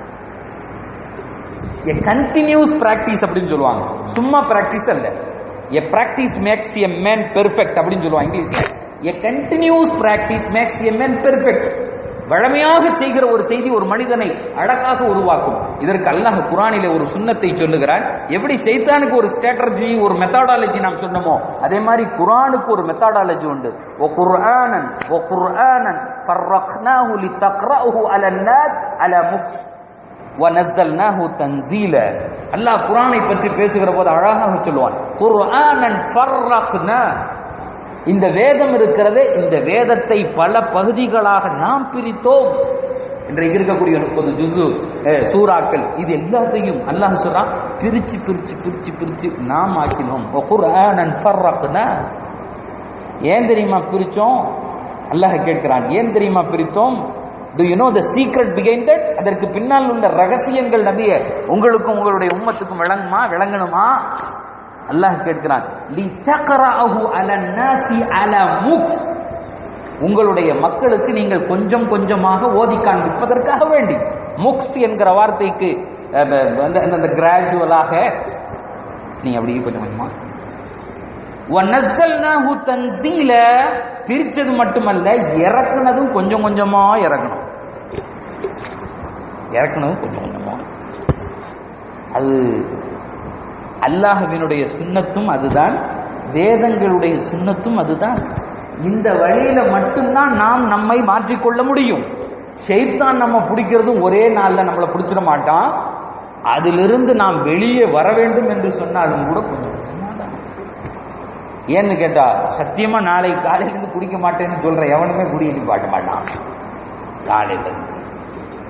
எ கண்டினியூஸ் பிராக்டிஸ் அப்படின்னு சொல்லுவாங்க சும்மா பிராக்டிஸ் அல்ல a practice makes a man perfect அப்படின்னு சொல்லுவாங்க இங்கிலீஷ்ல a continuous practice makes a man perfect வழமையாக செய்கிற ஒரு செய்தி ஒரு மனிதனை அழகாக உருவாக்கும் இதற்கு அல்லாஹ் குரானிலே ஒரு சுன்னத்தை சொல்லுகிறான் எப்படி சைத்தானுக்கு ஒரு ஸ்ட்ராட்டஜி ஒரு மெத்தடாலஜி நாம் சொன்னோமோ அதே மாதிரி குரானுக்கு ஒரு மெத்தடாலஜி உண்டு ஓ குர்ஆனன் ஓ குர்ஆனன் ஃபர்ரக்னாஹு லிதக்ரஹு அலன் நாஸ் அலா முக்ஸ் وَنَزَّلْنَاهُ تَنزِيلًا அல்லாஹ் குர்ஆனை பற்றி பேசுகிற போது அழகாக சொல்லுவான் குர்ஆனன் ஃபர்ரக்னா இந்த வேதம் இருக்கிறதே இந்த வேதத்தை பல பகுதிகளாக நாம் பிரித்தோம் இன்றைக்கு இருக்கக்கூடிய முப்பது ஜுசு அஹ், சூறாக்கள் இது எல்லாத்தையும் அல்லாஹ் சொல்றான் பிரிச்சு பிரிச்சு பிரிச்சு பிரிச்சு நாம் ஆக்கினோம் குர்ஆனன் ஃபர்ரக்னா ஏன் தெரியுமா பிரிச்சோம் அல்லாஹ் கேட்கிறான் ஏன் தெரியுமா பிரித்தோம் do you know the secret பிகைன் தட் அதற்கு பின்னால் உள்ள ரகசியங்கள் நபிய உங்களுக்கும் உங்களுடைய உம்மத்துக்கும் விளங்குமா விளங்கணுமா அல்லாஹ் கேட்கிறான் லி தக்ரஅஹு அலன் நாசி அலா முக் உங்களுடைய மக்களுக்கு நீங்கள் கொஞ்சம் கொஞ்சமாக ஓதி காண்பிப்பதற்காக வேண்டி முக்ஸ் என்கிற வார்த்தைக்கு அஹ், அந்த- அந்த கிராஜுவலாக நீங்க அப்படியே கொஞ்சம் கொஞ்சமா وَنَزَّلْنَاهُ تَنزِيلًا பிரிச்சது மட்டுமல்ல இறக்குனதும் கொஞ்சம் கொஞ்சமா இறக்கணும் இறக்குனதும் கொஞ்சம் கொஞ்சமா அது அல்லாஹ்வினுடைய சுன்னத்தும் அதுதான் வேதங்களுடைய சுன்னத்தும் அதுதான் இந்த வழியில மட்டும்தான் நாம் நம்மை மாற்றிக்கொள்ள முடியும் ஷைத்தான் நம்ம பிடிக்கிறதும் ஒரே நாள்ல நம்மளை பிடிச்சிட மாட்டான் அதிலிருந்து நாம் வெளியே வர வேண்டும் என்று சொன்னாலும் கூட கொஞ்சம் கொஞ்சமா தான் ஏன்னு கேட்டா சத்தியமா நாளை காலையில இருந்து குடிக்க மாட்டேன்னு சொல்ற எவனுமே குடியை நிப்பாட்ட மாட்டான் காலையில இருந்து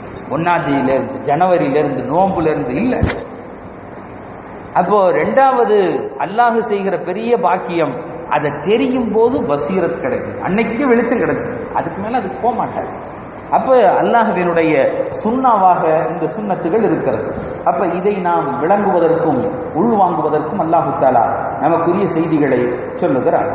ஒன்னாம் தேதியில இருந்து ஜனவரியில இருந்து நோம்புல இருந்து இல்ல அப்போ ரெண்டாவது அல்லாஹ் செய்கிற பெரிய பாக்கியம் அதை தெரியும் போது பசீரத் கிடைக்கும் அன்னைக்கு வெளிச்சம் கிடைச்சு அதுக்கு மேல அதுக்கு போக மாட்டாரு அப்ப அல்லாஹுவினுடைய சுண்ணாவாக இந்த சுண்ணத்துகள் இருக்கிறது அப்ப இதை நாம் விளங்குவதற்கும் உள்வாங்குவதற்கும் அல்லாஹு தாலா நமக்குரிய செய்திகளை சொல்லுகிறார்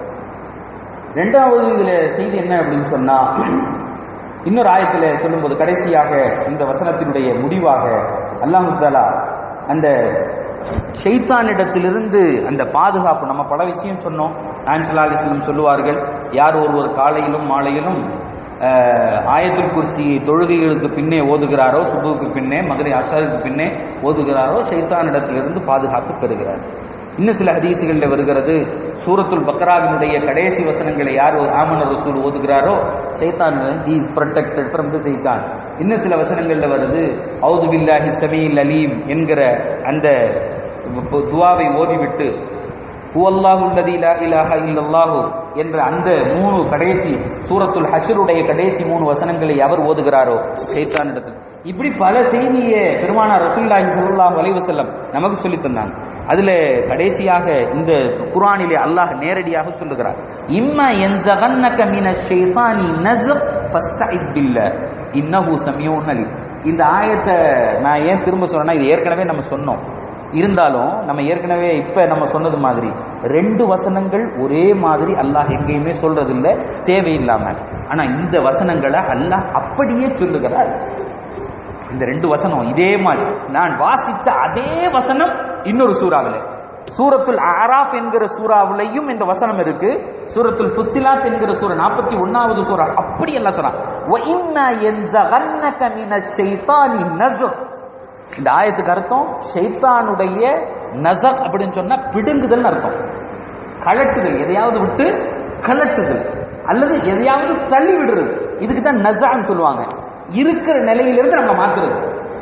ரெண்டாவது இதுல செய்தி என்ன அப்படின்னு சொன்னா இன்னொரு ஆயத்துல சொல்லும்போது கடைசியாக இந்த வசனத்தினுடைய முடிவாக அல்லாஹு தாலா அந்த ஷைத்தானிடத்திலிருந்து அந்த பாதுகாப்பு நம்ம பல விஷயம் சொன்னோம் ஆன்சலா அலிஸ்லம் சொல்லுவார்கள் யார் ஒருவர் காலையிலும் மாலையிலும் அஹ், ஆயத்துல் குர்சி தொழுகைகளுக்கு பின்னே ஓதுகிறாரோ சுபுவுக்கு பின்னே மதுரை அசருக்கு பின்னே ஓதுகிறாரோ ஷைத்தானிடத்திலிருந்து பாதுகாப்பு பெறுகிறார் இன்னும் சில ஹதீசுகளில் வருகிறது சூரத்துல் பக்ராவினுடைய கடைசி வசனங்களை யார் ஒரு ஆமன ரசூல் ஓதுகிறாரோ சைத்தான் இஸ் protected from the சைத்தான் இன்னும் சில வசனங்கள்ல வருது அவுது பில்லாஹி சமீல் அலீம் என்கிற அந்த துவாவை ஓதிவிட்டு ஹுவல்லாஹு அல்லதி லா இலாஹ இல்லல்லாஹு என்ற அந்த மூணு கடைசி சூரத்துல் ஹஷருடைய கடைசி மூணு வசனங்களை அவர் ஓதுகிறாரோ சைத்தானிடத்தில் இப்படி பல செய்தியை பெருமானார் ரசூலுல்லாஹி ஸல்லல்லாஹு அலைஹி வஸல்லம் நமக்கு சொல்லி தந்தாங்க அதுல கடைசியாக இந்த குர்ஆனிலே அல்லாஹ் நேரடியாக சொல்லுகிறார் இம்மா யன்ஸகன்னக மினஷ் ஷைத்தானி நஸ்க் ஃபஸ்தஇத் பில்லாஹ் இன்னஹு சமியூன் அலீம் இந்த ஆயத்தை நான் ஏன் திரும்ப சொல்றேன்னா இது ஏற்கனவே நம்ம சொன்னோம் இருந்தாலும் நம்ம ஏற்கனவே இப்ப நம்ம சொன்னது மாதிரி ரெண்டு வசனங்கள் ஒரே மாதிரி அல்லாஹ் எங்கேயுமே சொல்றது இல்ல தேவையில்லாம ஆனா இந்த வசனங்களை அல்லாஹ் அப்படியே சொல்லுகிறார் இந்த ரெண்டு வசனம் இதே மாதிரி நான் வாசித்த அதே வசனம் இன்னொரு சூறாவில் சூரத்துல் ஆராஃப் என்கிற சூறாவிலையும் இந்த வசனம் இருக்கு சூரத்துல் புஸ்திலாத் என்கிற சூரா நாற்பத்தி ஒன்னாவது சூறா அப்படி எல்லாம் சொல்றான் "வ இன்னா யன்ஸகன்னக மினஷ் ஷைத்தானி நஸ்க்." இந்த ஆயத்துக்கு அர்த்தம் ஷைத்தானுடைய நசக் அப்படின்னு சொன்னா பிடுங்குதல் அர்த்தம் கலட்டுதல் எதையாவது விட்டு கலட்டுதல் அல்லது எதையாவது தள்ளி விடுறது இதுக்கு தான் நசான்னு சொல்லுவாங்க இருக்கிற நிலையிலிருந்து நம்ம மாத்துறது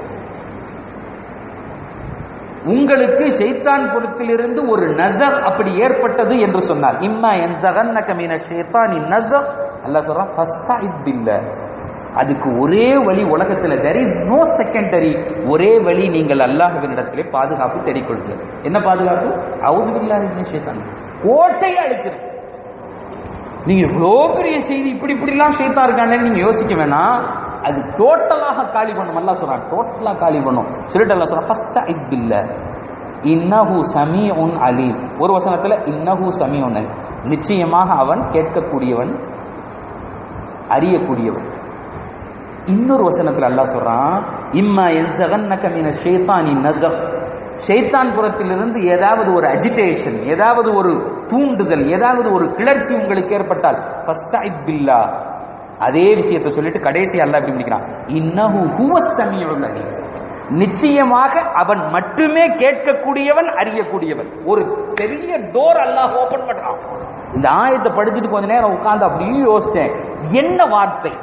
உங்களுக்கு ஷைத்தான் புறத்திலிருந்து ஒரு நசர் அப்படி ஏற்பட்டது என்று சொன்னார் இம்மா என் ஜகன்னக மீன ஷைத்தானி நசர் அல்லாஹ் சொல்றான் ஃபஸ்தஇத் பில்லாஹ் அதுக்கு ஒரே வழி உலகத்துல there is நோ செகண்டரி ஒரே வழி நீங்கள் அல்லாஹ்வினிடத்திலே பாதுகாப்பு தேடிக்கொள்ளுங்கள் என்ன பாதுகாப்பு அவுது பில்லாஹி ஷைத்தான் கோட்டையை அழிச்சிரு நீங்க இவ்வளோ பெரிய செய்தி இப்படி இப்படிலாம் ஷைத்தான் இருக்கானேன்னு நீங்க யோசிக்க வேணாம் அது டோட்டலாக காலி பண்ணும் அல்லாஹ் சொல்றான் டோட்டலா காலி பண்ணும் சொல்லிட்டு அல்லாஹ் சொல்றான் ஃபர்ஸ்ட் ஐத் பில்ல இன்னஹு சமீஉன் அலீம் ஒரு வசனத்துல இன்னஹு சமீஉன் அலீம் நிச்சயமாக அவன் கேட்கக்கூடியவன் அறியக்கூடியவன் இன்னொரு வசனத்துல அல்லாஹ் சொல்றான் இம்மா என்சகன்னக மின ஷைத்தானி நஸக் ஷைத்தான் புறத்திலிருந்து ஏதாவது ஒரு அஜிடேஷன் ஏதாவது ஒரு தூண்டுதல் ஏதாவது ஒரு கிளர்ச்சி உங்களுக்கு ஏற்பட்டால் ஃபஸ்டைத் பில்லா அதே விஷயத்தை சொல்லிட்டு கடைசி அல்லாஹ் எப்படி முடிக்கிறான் இன்னஹு ஹுவஸ் சமீஉல் அலீம் நிச்சயமாக அவன் மட்டுமே கேட்கக்கூடியவன் அறியக்கூடியவன் ஒரு பெரிய டோர் அல்லாஹ் ஓபன் பண்றான் இந்த ஆயத்தை படிச்சுட்டு கொஞ்ச நேரம் உட்கார்ந்து அப்படியே யோசிச்சேன் என்ன வார்த்தை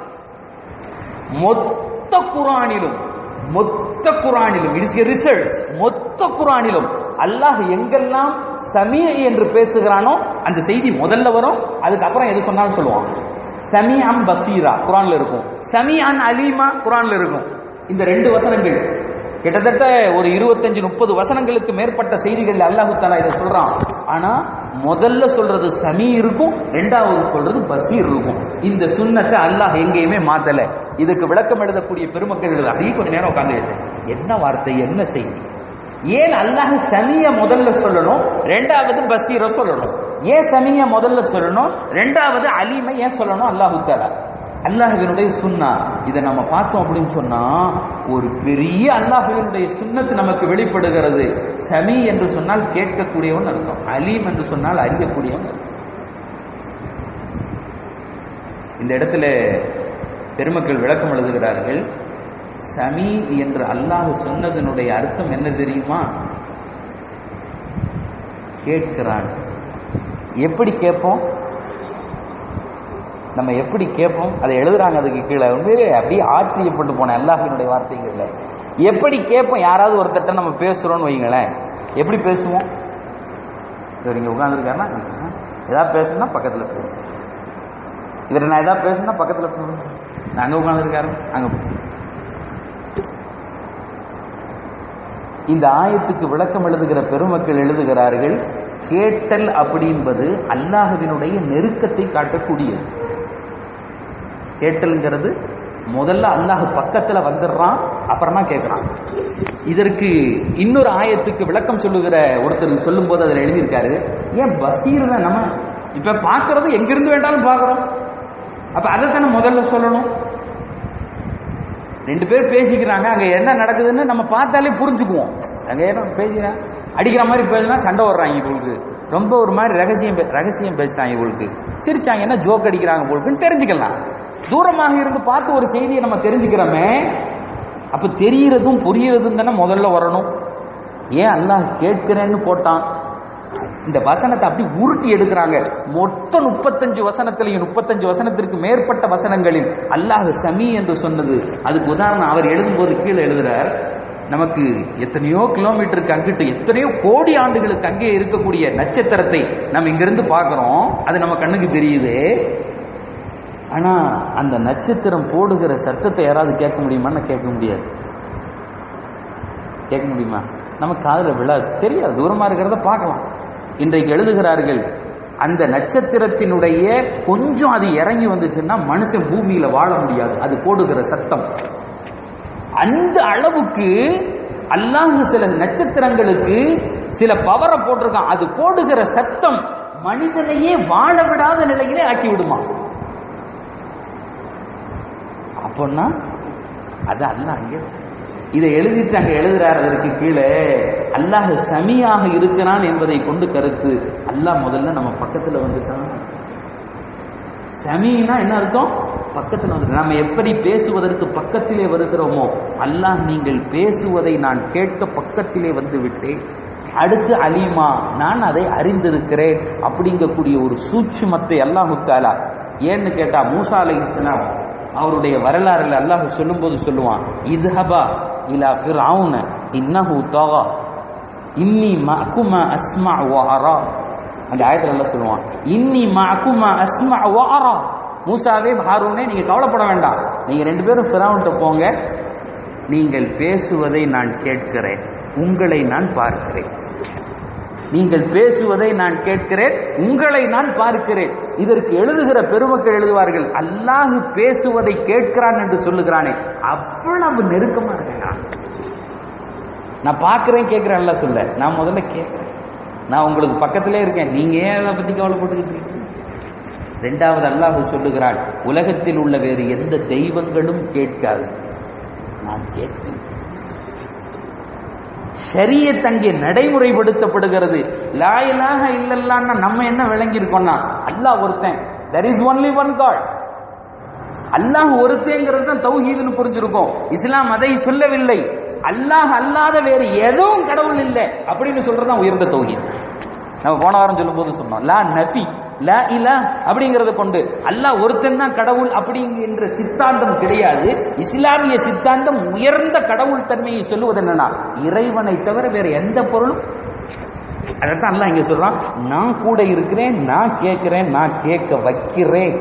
மொத்த குரானிலும் மொத்த குரானிலும் இட்ஸ் ரிசல்ட் மொத்த குரானிலும் அல்லாஹ் எங்கெல்லாம் சமீ என்று பேசுகிறானோ அந்த செய்தி முதல்ல வரும் அதுக்கப்புறம் எது சொன்னாலும் சொல்லுவான் சமீ அம் பசீரா குரான்ல இருக்கும் சமீ அன் அலீமா குரான்ல இருக்கும் இந்த ரெண்டு வசனங்கள் கிட்டத்தட்ட ஒரு இருபத்தஞ்சு முப்பது வசனங்களுக்கு மேற்பட்ட செய்திகள் அல்லாஹு தாலா இதை சொல்றான் ஆனா முதல்ல சொல்றது சமீ இருக்கும் ரெண்டாவது சொல்றது பசீர் இருக்கும் இந்த சுண்ணத்தை அல்லாஹ் எங்கேயுமே மாத்தல இதுக்கு விளக்கம் எழுதக்கூடிய பெருமக்கள் எழுத அதையும் கொஞ்ச நேரம் உட்கார்ந்து எழுதுறேன். என்ன வார்த்தை என்ன செய்தி ஏன் அல்லாஹ் சமிய முதல்ல சொல்லணும் ரெண்டாவது பசீர சொல்லணும் ஏன் சமிய முதல்ல சொல்லணும் ரெண்டாவது அலிமை ஏன் சொல்லணும் அல்லாஹு தாலா அல்லாஹுவினுடைய சுன்னா இதை நம்ம பார்த்தோம் அப்படின்னு சொன்னா ஒரு பெரிய அல்லாஹுவினுடைய சுன்னத்து நமக்கு வெளிப்படுகிறது சமி என்று சொன்னால் கேட்கக்கூடியவன் அர்த்தம் அலீம் என்று சொன்னால் அறியக்கூடியவன் அர்த்தம். இந்த இடத்துல பெருமக்கள் விளக்கம் எழுதுகிறார்கள் சமி என்று அல்லாஹ் சொன்னதனுடைய அர்த்தம் என்ன தெரியுமா கேட்கிறான் எப்படி கேட்போம் நம்ம எப்படி கேட்போம் அதை எழுதுறாங்க அதுக்கு கீழே உண்மையிலே அப்படியே ஆச்சரியப்பட்டு போனேன் அல்லாஹினுடைய வார்த்தைகள்ல எப்படி கேட்போம் யாராவது ஒருத்தட்ட நம்ம பேசுறோம்னு வைங்களேன் எப்படி பேசுவோம் இவர் இங்க உட்காந்துருக்காருன்னா ஏதாவது பேசணும்னா பக்கத்துல பேசு இவர் நான் ஏதாவது பேசணும்னா பக்கத்துல போகணும் நான் அங்க உட்காந்துருக்காரு அங்க போ. இந்த ஆயத்துக்கு விளக்கம் எழுதுகிற பெருமக்கள் எழுதுகிறார்கள் கேட்டல் அப்படின்பது அல்லாஹுவினுடைய நெருக்கத்தை காட்டக்கூடியது கேட்டல்ங்கிறது முதல்ல அல்லாஹ் பக்கத்துல வந்துடுறான் அப்புறமா கேட்கறான் இதற்கு இன்னொரு ஆயத்துக்கு விளக்கம் சொல்லுகிற ஒருத்தர் சொல்லும்போது அதில் எழுதியிருக்காரு ஏன் பசீர் தான் நம்ம இப்ப பார்க்கறது எங்கிருந்து வேண்டாலும் பார்க்கறோம் அப்ப அதைத்தானே முதல்ல சொல்லணும் ரெண்டு பேர் பேசிக்கிறாங்க அங்க என்ன நடக்குதுன்னு நம்ம பார்த்தாலே புரிஞ்சுக்குவோம் அங்க என்ன பேசுறேன் அடிக்கிற மாதிரி பேசினா சண்டை வர்றாங்க இவங்களுக்கு ரொம்ப ஒரு மாதிரி ரகசியம் பே- ரகசியம் பேசுறாங்க இவங்களுக்கு சிரிச்சாங்க என்ன ஜோக் அடிக்கிறாங்க இவங்களுக்குன்னு தெரிஞ்சுக்கலாம் தூரமாக இருந்து பார்த்து ஒரு செய்தியை நம்ம தெரிஞ்சுக்கிறோமே அப்ப தெரியறதும் புரியறதும் தானே முதல்ல வரணும் ஏன் அல்லாஹ் கேட்கிறேன்னு போட்டான் இந்த வசனத்தை அப்படி உருட்டி எடுக்கிறாங்க மொத்த முப்பத்தஞ்சு வசனத்திலையும் முப்பத்தஞ்சு வசனத்திற்கு மேற்பட்ட வசனங்களில் அல்லாஹ் சமி என்று சொன்னது அதுக்கு உதாரணம் அவர் எழுதும்போது கீழே எழுதுறார் நமக்கு எத்தனையோ கிலோமீட்டருக்கு அங்கிட்டு எத்தனையோ கோடி ஆண்டுகளுக்கு அங்கே இருக்கக்கூடிய நட்சத்திரத்தை நம்ம இங்கிருந்து பார்க்கிறோம் அது நம்ம கண்ணுக்கு தெரியுது ஆனா அந்த நட்சத்திரம் போடுகிற சத்தத்தை யாராவது கேட்க முடியுமான்னு கேட்க முடியாது கேட்க முடியுமா நம்ம காதுல விழாது தெரியாது தூரமா இருக்கிறத பார்க்கலாம் இன்றைக்கு எழுதுகிறார்கள் அந்த நட்சத்திரத்தினுடைய கொஞ்சம் அது இறங்கி வந்துச்சுன்னா மனுஷன் பூமியில வாழ முடியாது அது போடுகிற சத்தம் அந்த அளவுக்கு அல்லாஹ் சில நட்சத்திரங்களுக்கு சில பவரை போட்டிருக்கான் அது போடுகிற சத்தம் மனிதனையே வாழ விடாத நிலையிலே ஆக்கி விடுமா அப்போன்னா அது அல்லாஹ் அங்கே இதை எழுதிட்டு அங்க எழுதுறார் அதற்கு கீழே அல்லாஹ் சமியாக இருக்கிறான் என்பதை கொண்டு கருத்து அல்லாஹ் முதல்ல நம்ம பக்கத்துல வந்துட்டான் சமீனா என்ன அர்த்தம் பக்கத்துல வந்து நம்ம எப்படி பேசுவதற்கு பக்கத்திலே வருகிறோமோ அல்லாஹ் நீங்கள் பேசுவதை நான் கேட்க பக்கத்திலே வந்து விட்டேன் அடுத்து அலிமா நான் அதை அறிந்திருக்கிறேன் அப்படிங்கக்கூடிய ஒரு சூட்சுமத்தை அல்லாஹு தாலா ஏன்னு கேட்டா மூசா அலைஹிஸ்ஸலாம் அவருடைய வரலாறுல அல்லாஹ் சொல்லும்போது சொல்லுவான் இதுஹபா இலா ஃபிர்அவுன இன்னஹு தகா இன்னி மஅகுமா அஸ்மா வ அரா அந்த ஆயத்துல எல்லாம் சொல்லுவான் இன்னி மஅகுமா அஸ்மா வ அரா மூசாவே ஹாரூனே நீங்க கவலைப்பட வேண்டாம் நீங்க ரெண்டு பேரும் ஃபிரௌன்ட்ட போங்க நீங்கள் பேசுவதை நான் கேட்கிறேன் உங்களை நான் பார்க்கிறேன் நீங்கள் பேசுவதை நான் கேட்கிறேன் உங்களை நான் பார்க்கிறேன் இதற்கு எழுதுகிற பெருமக்கள் எழுதுவார்கள் அல்லாஹ் பேசுவதை கேட்கிறான் என்று சொல்லுகிறானே அவ்வளவு நெருக்கமா இருக்கிறான் நான் பார்க்கிறேன் கேட்கிறேன் அல்ல சொல்ல நான் முதல்ல கேட்கிறேன் நான் உங்களுக்கு பக்கத்திலே இருக்கேன் நீங்க ஏன் அதை பத்தி கவலைப்பட்டுக்கிட்டு இருக்கீங்க ரெண்டாவது அல்லாஹ் சொல்லுகிறான் உலகத்தில் உள்ள வேறு எந்த தெய்வங்களும் கேட்காது நான் கேட்கிறேன் ஷரியத் அங்கே நடைமுறைப்படுத்தப்படுகிறது லா இலாஹ இல்லல்லான்னா நம்ம என்ன விளங்கி இருக்கோம்னா அல்லாஹ் ஒருத்தன் there is only one god அல்லாஹ் ஒருத்தங்கிறது தான் தௌஹீதுன்னு புரிஞ்சிருக்கும் இஸ்லாம் அதை சொல்லவில்லை அல்லாஹ் அல்லாத வேறு எதுவும் கடவுள் இல்லை அப்படின்னு சொல்றதுதான் உயர்ந்த தௌஹீத் நம்ம போன வாரம் சொல்லும்போது சொன்னோம் லா நபி லா இலா அப்படிங்கறத கொண்டு அல்லாஹ் ஒருத்தன் தான் கடவுள் அப்படிங்கிற சித்தாந்தம் கிடையாது இஸ்லாமிய சித்தாந்தம் உயர்ந்த கடவுள் தன்மையை சொல்லுவது என்னன்னா இறைவனை தவிர வேற எந்த பொருளும் அதைத்தான் அல்லாஹ் இங்க சொல்றான் நான் கூட இருக்கிறேன் நான் கேட்கிறேன் நான் கேட்க வைக்கிறேன்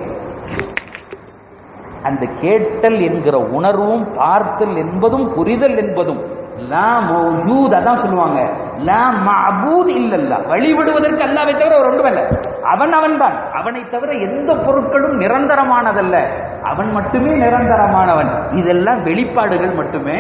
அந்த கேட்டல் என்கிற உணர்வும் பார்த்தல் என்பதும் புரிதல் என்பதும் லா மௌஜூத் அதான் சொல்லுவாங்க லா மஅபூத் இல்லல்லா வழிபடுவதற்கு அல்லாவை தவிர ஒரு ஒன்றும் இல்லை அவன் அவன்தான் அவனை தவிர எந்த பொருட்களும் நிரந்தரமானதல்ல அவன் மட்டுமே நிரந்தரமானவன் இதெல்லாம் வெளிப்பாடுகள் மட்டுமே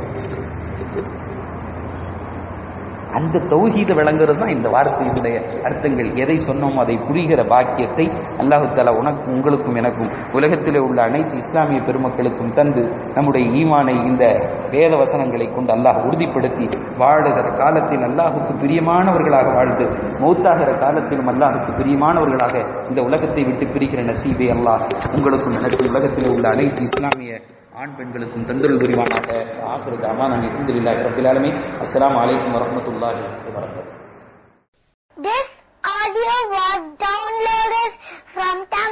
அந்த தௌஹீத விளங்குறது தான் இந்த வார்த்தையினுடைய அர்த்தங்கள் எதை சொன்னோமோ அதை புரிகிற பாக்கியத்தை அல்லாஹு தாலா உனக்கு உங்களுக்கும் எனக்கும் உலகத்திலே உள்ள அனைத்து இஸ்லாமிய பெருமக்களுக்கும் தந்து நம்முடைய ஈமானை இந்த வேத வசனங்களை கொண்டு அல்லாஹ் உறுதிப்படுத்தி வாழுகிற காலத்தில் அல்லாஹுக்கு பிரியமானவர்களாக வாழ்ந்து மௌத்தாகிற காலத்திலும் அல்லாஹுக்கு பிரியமானவர்களாக இந்த உலகத்தை விட்டு பிரிக்கிற நசீபே அல்லாஹ் உங்களுக்கும் எனக்கும் உலகத்தில் உள்ள அனைத்து இஸ்லாமிய ஆண் பெண்களுக்கும் தந்தருள் புரிவானாக ஆசிரியர் அமான் அலமதுல்லாஹி ரபில் ஆலமீன் அஸ்ஸலாமு அலைக்கும் வரஹ்மத்துல்லாஹி வபரகாத்துஹு This audio was downloaded from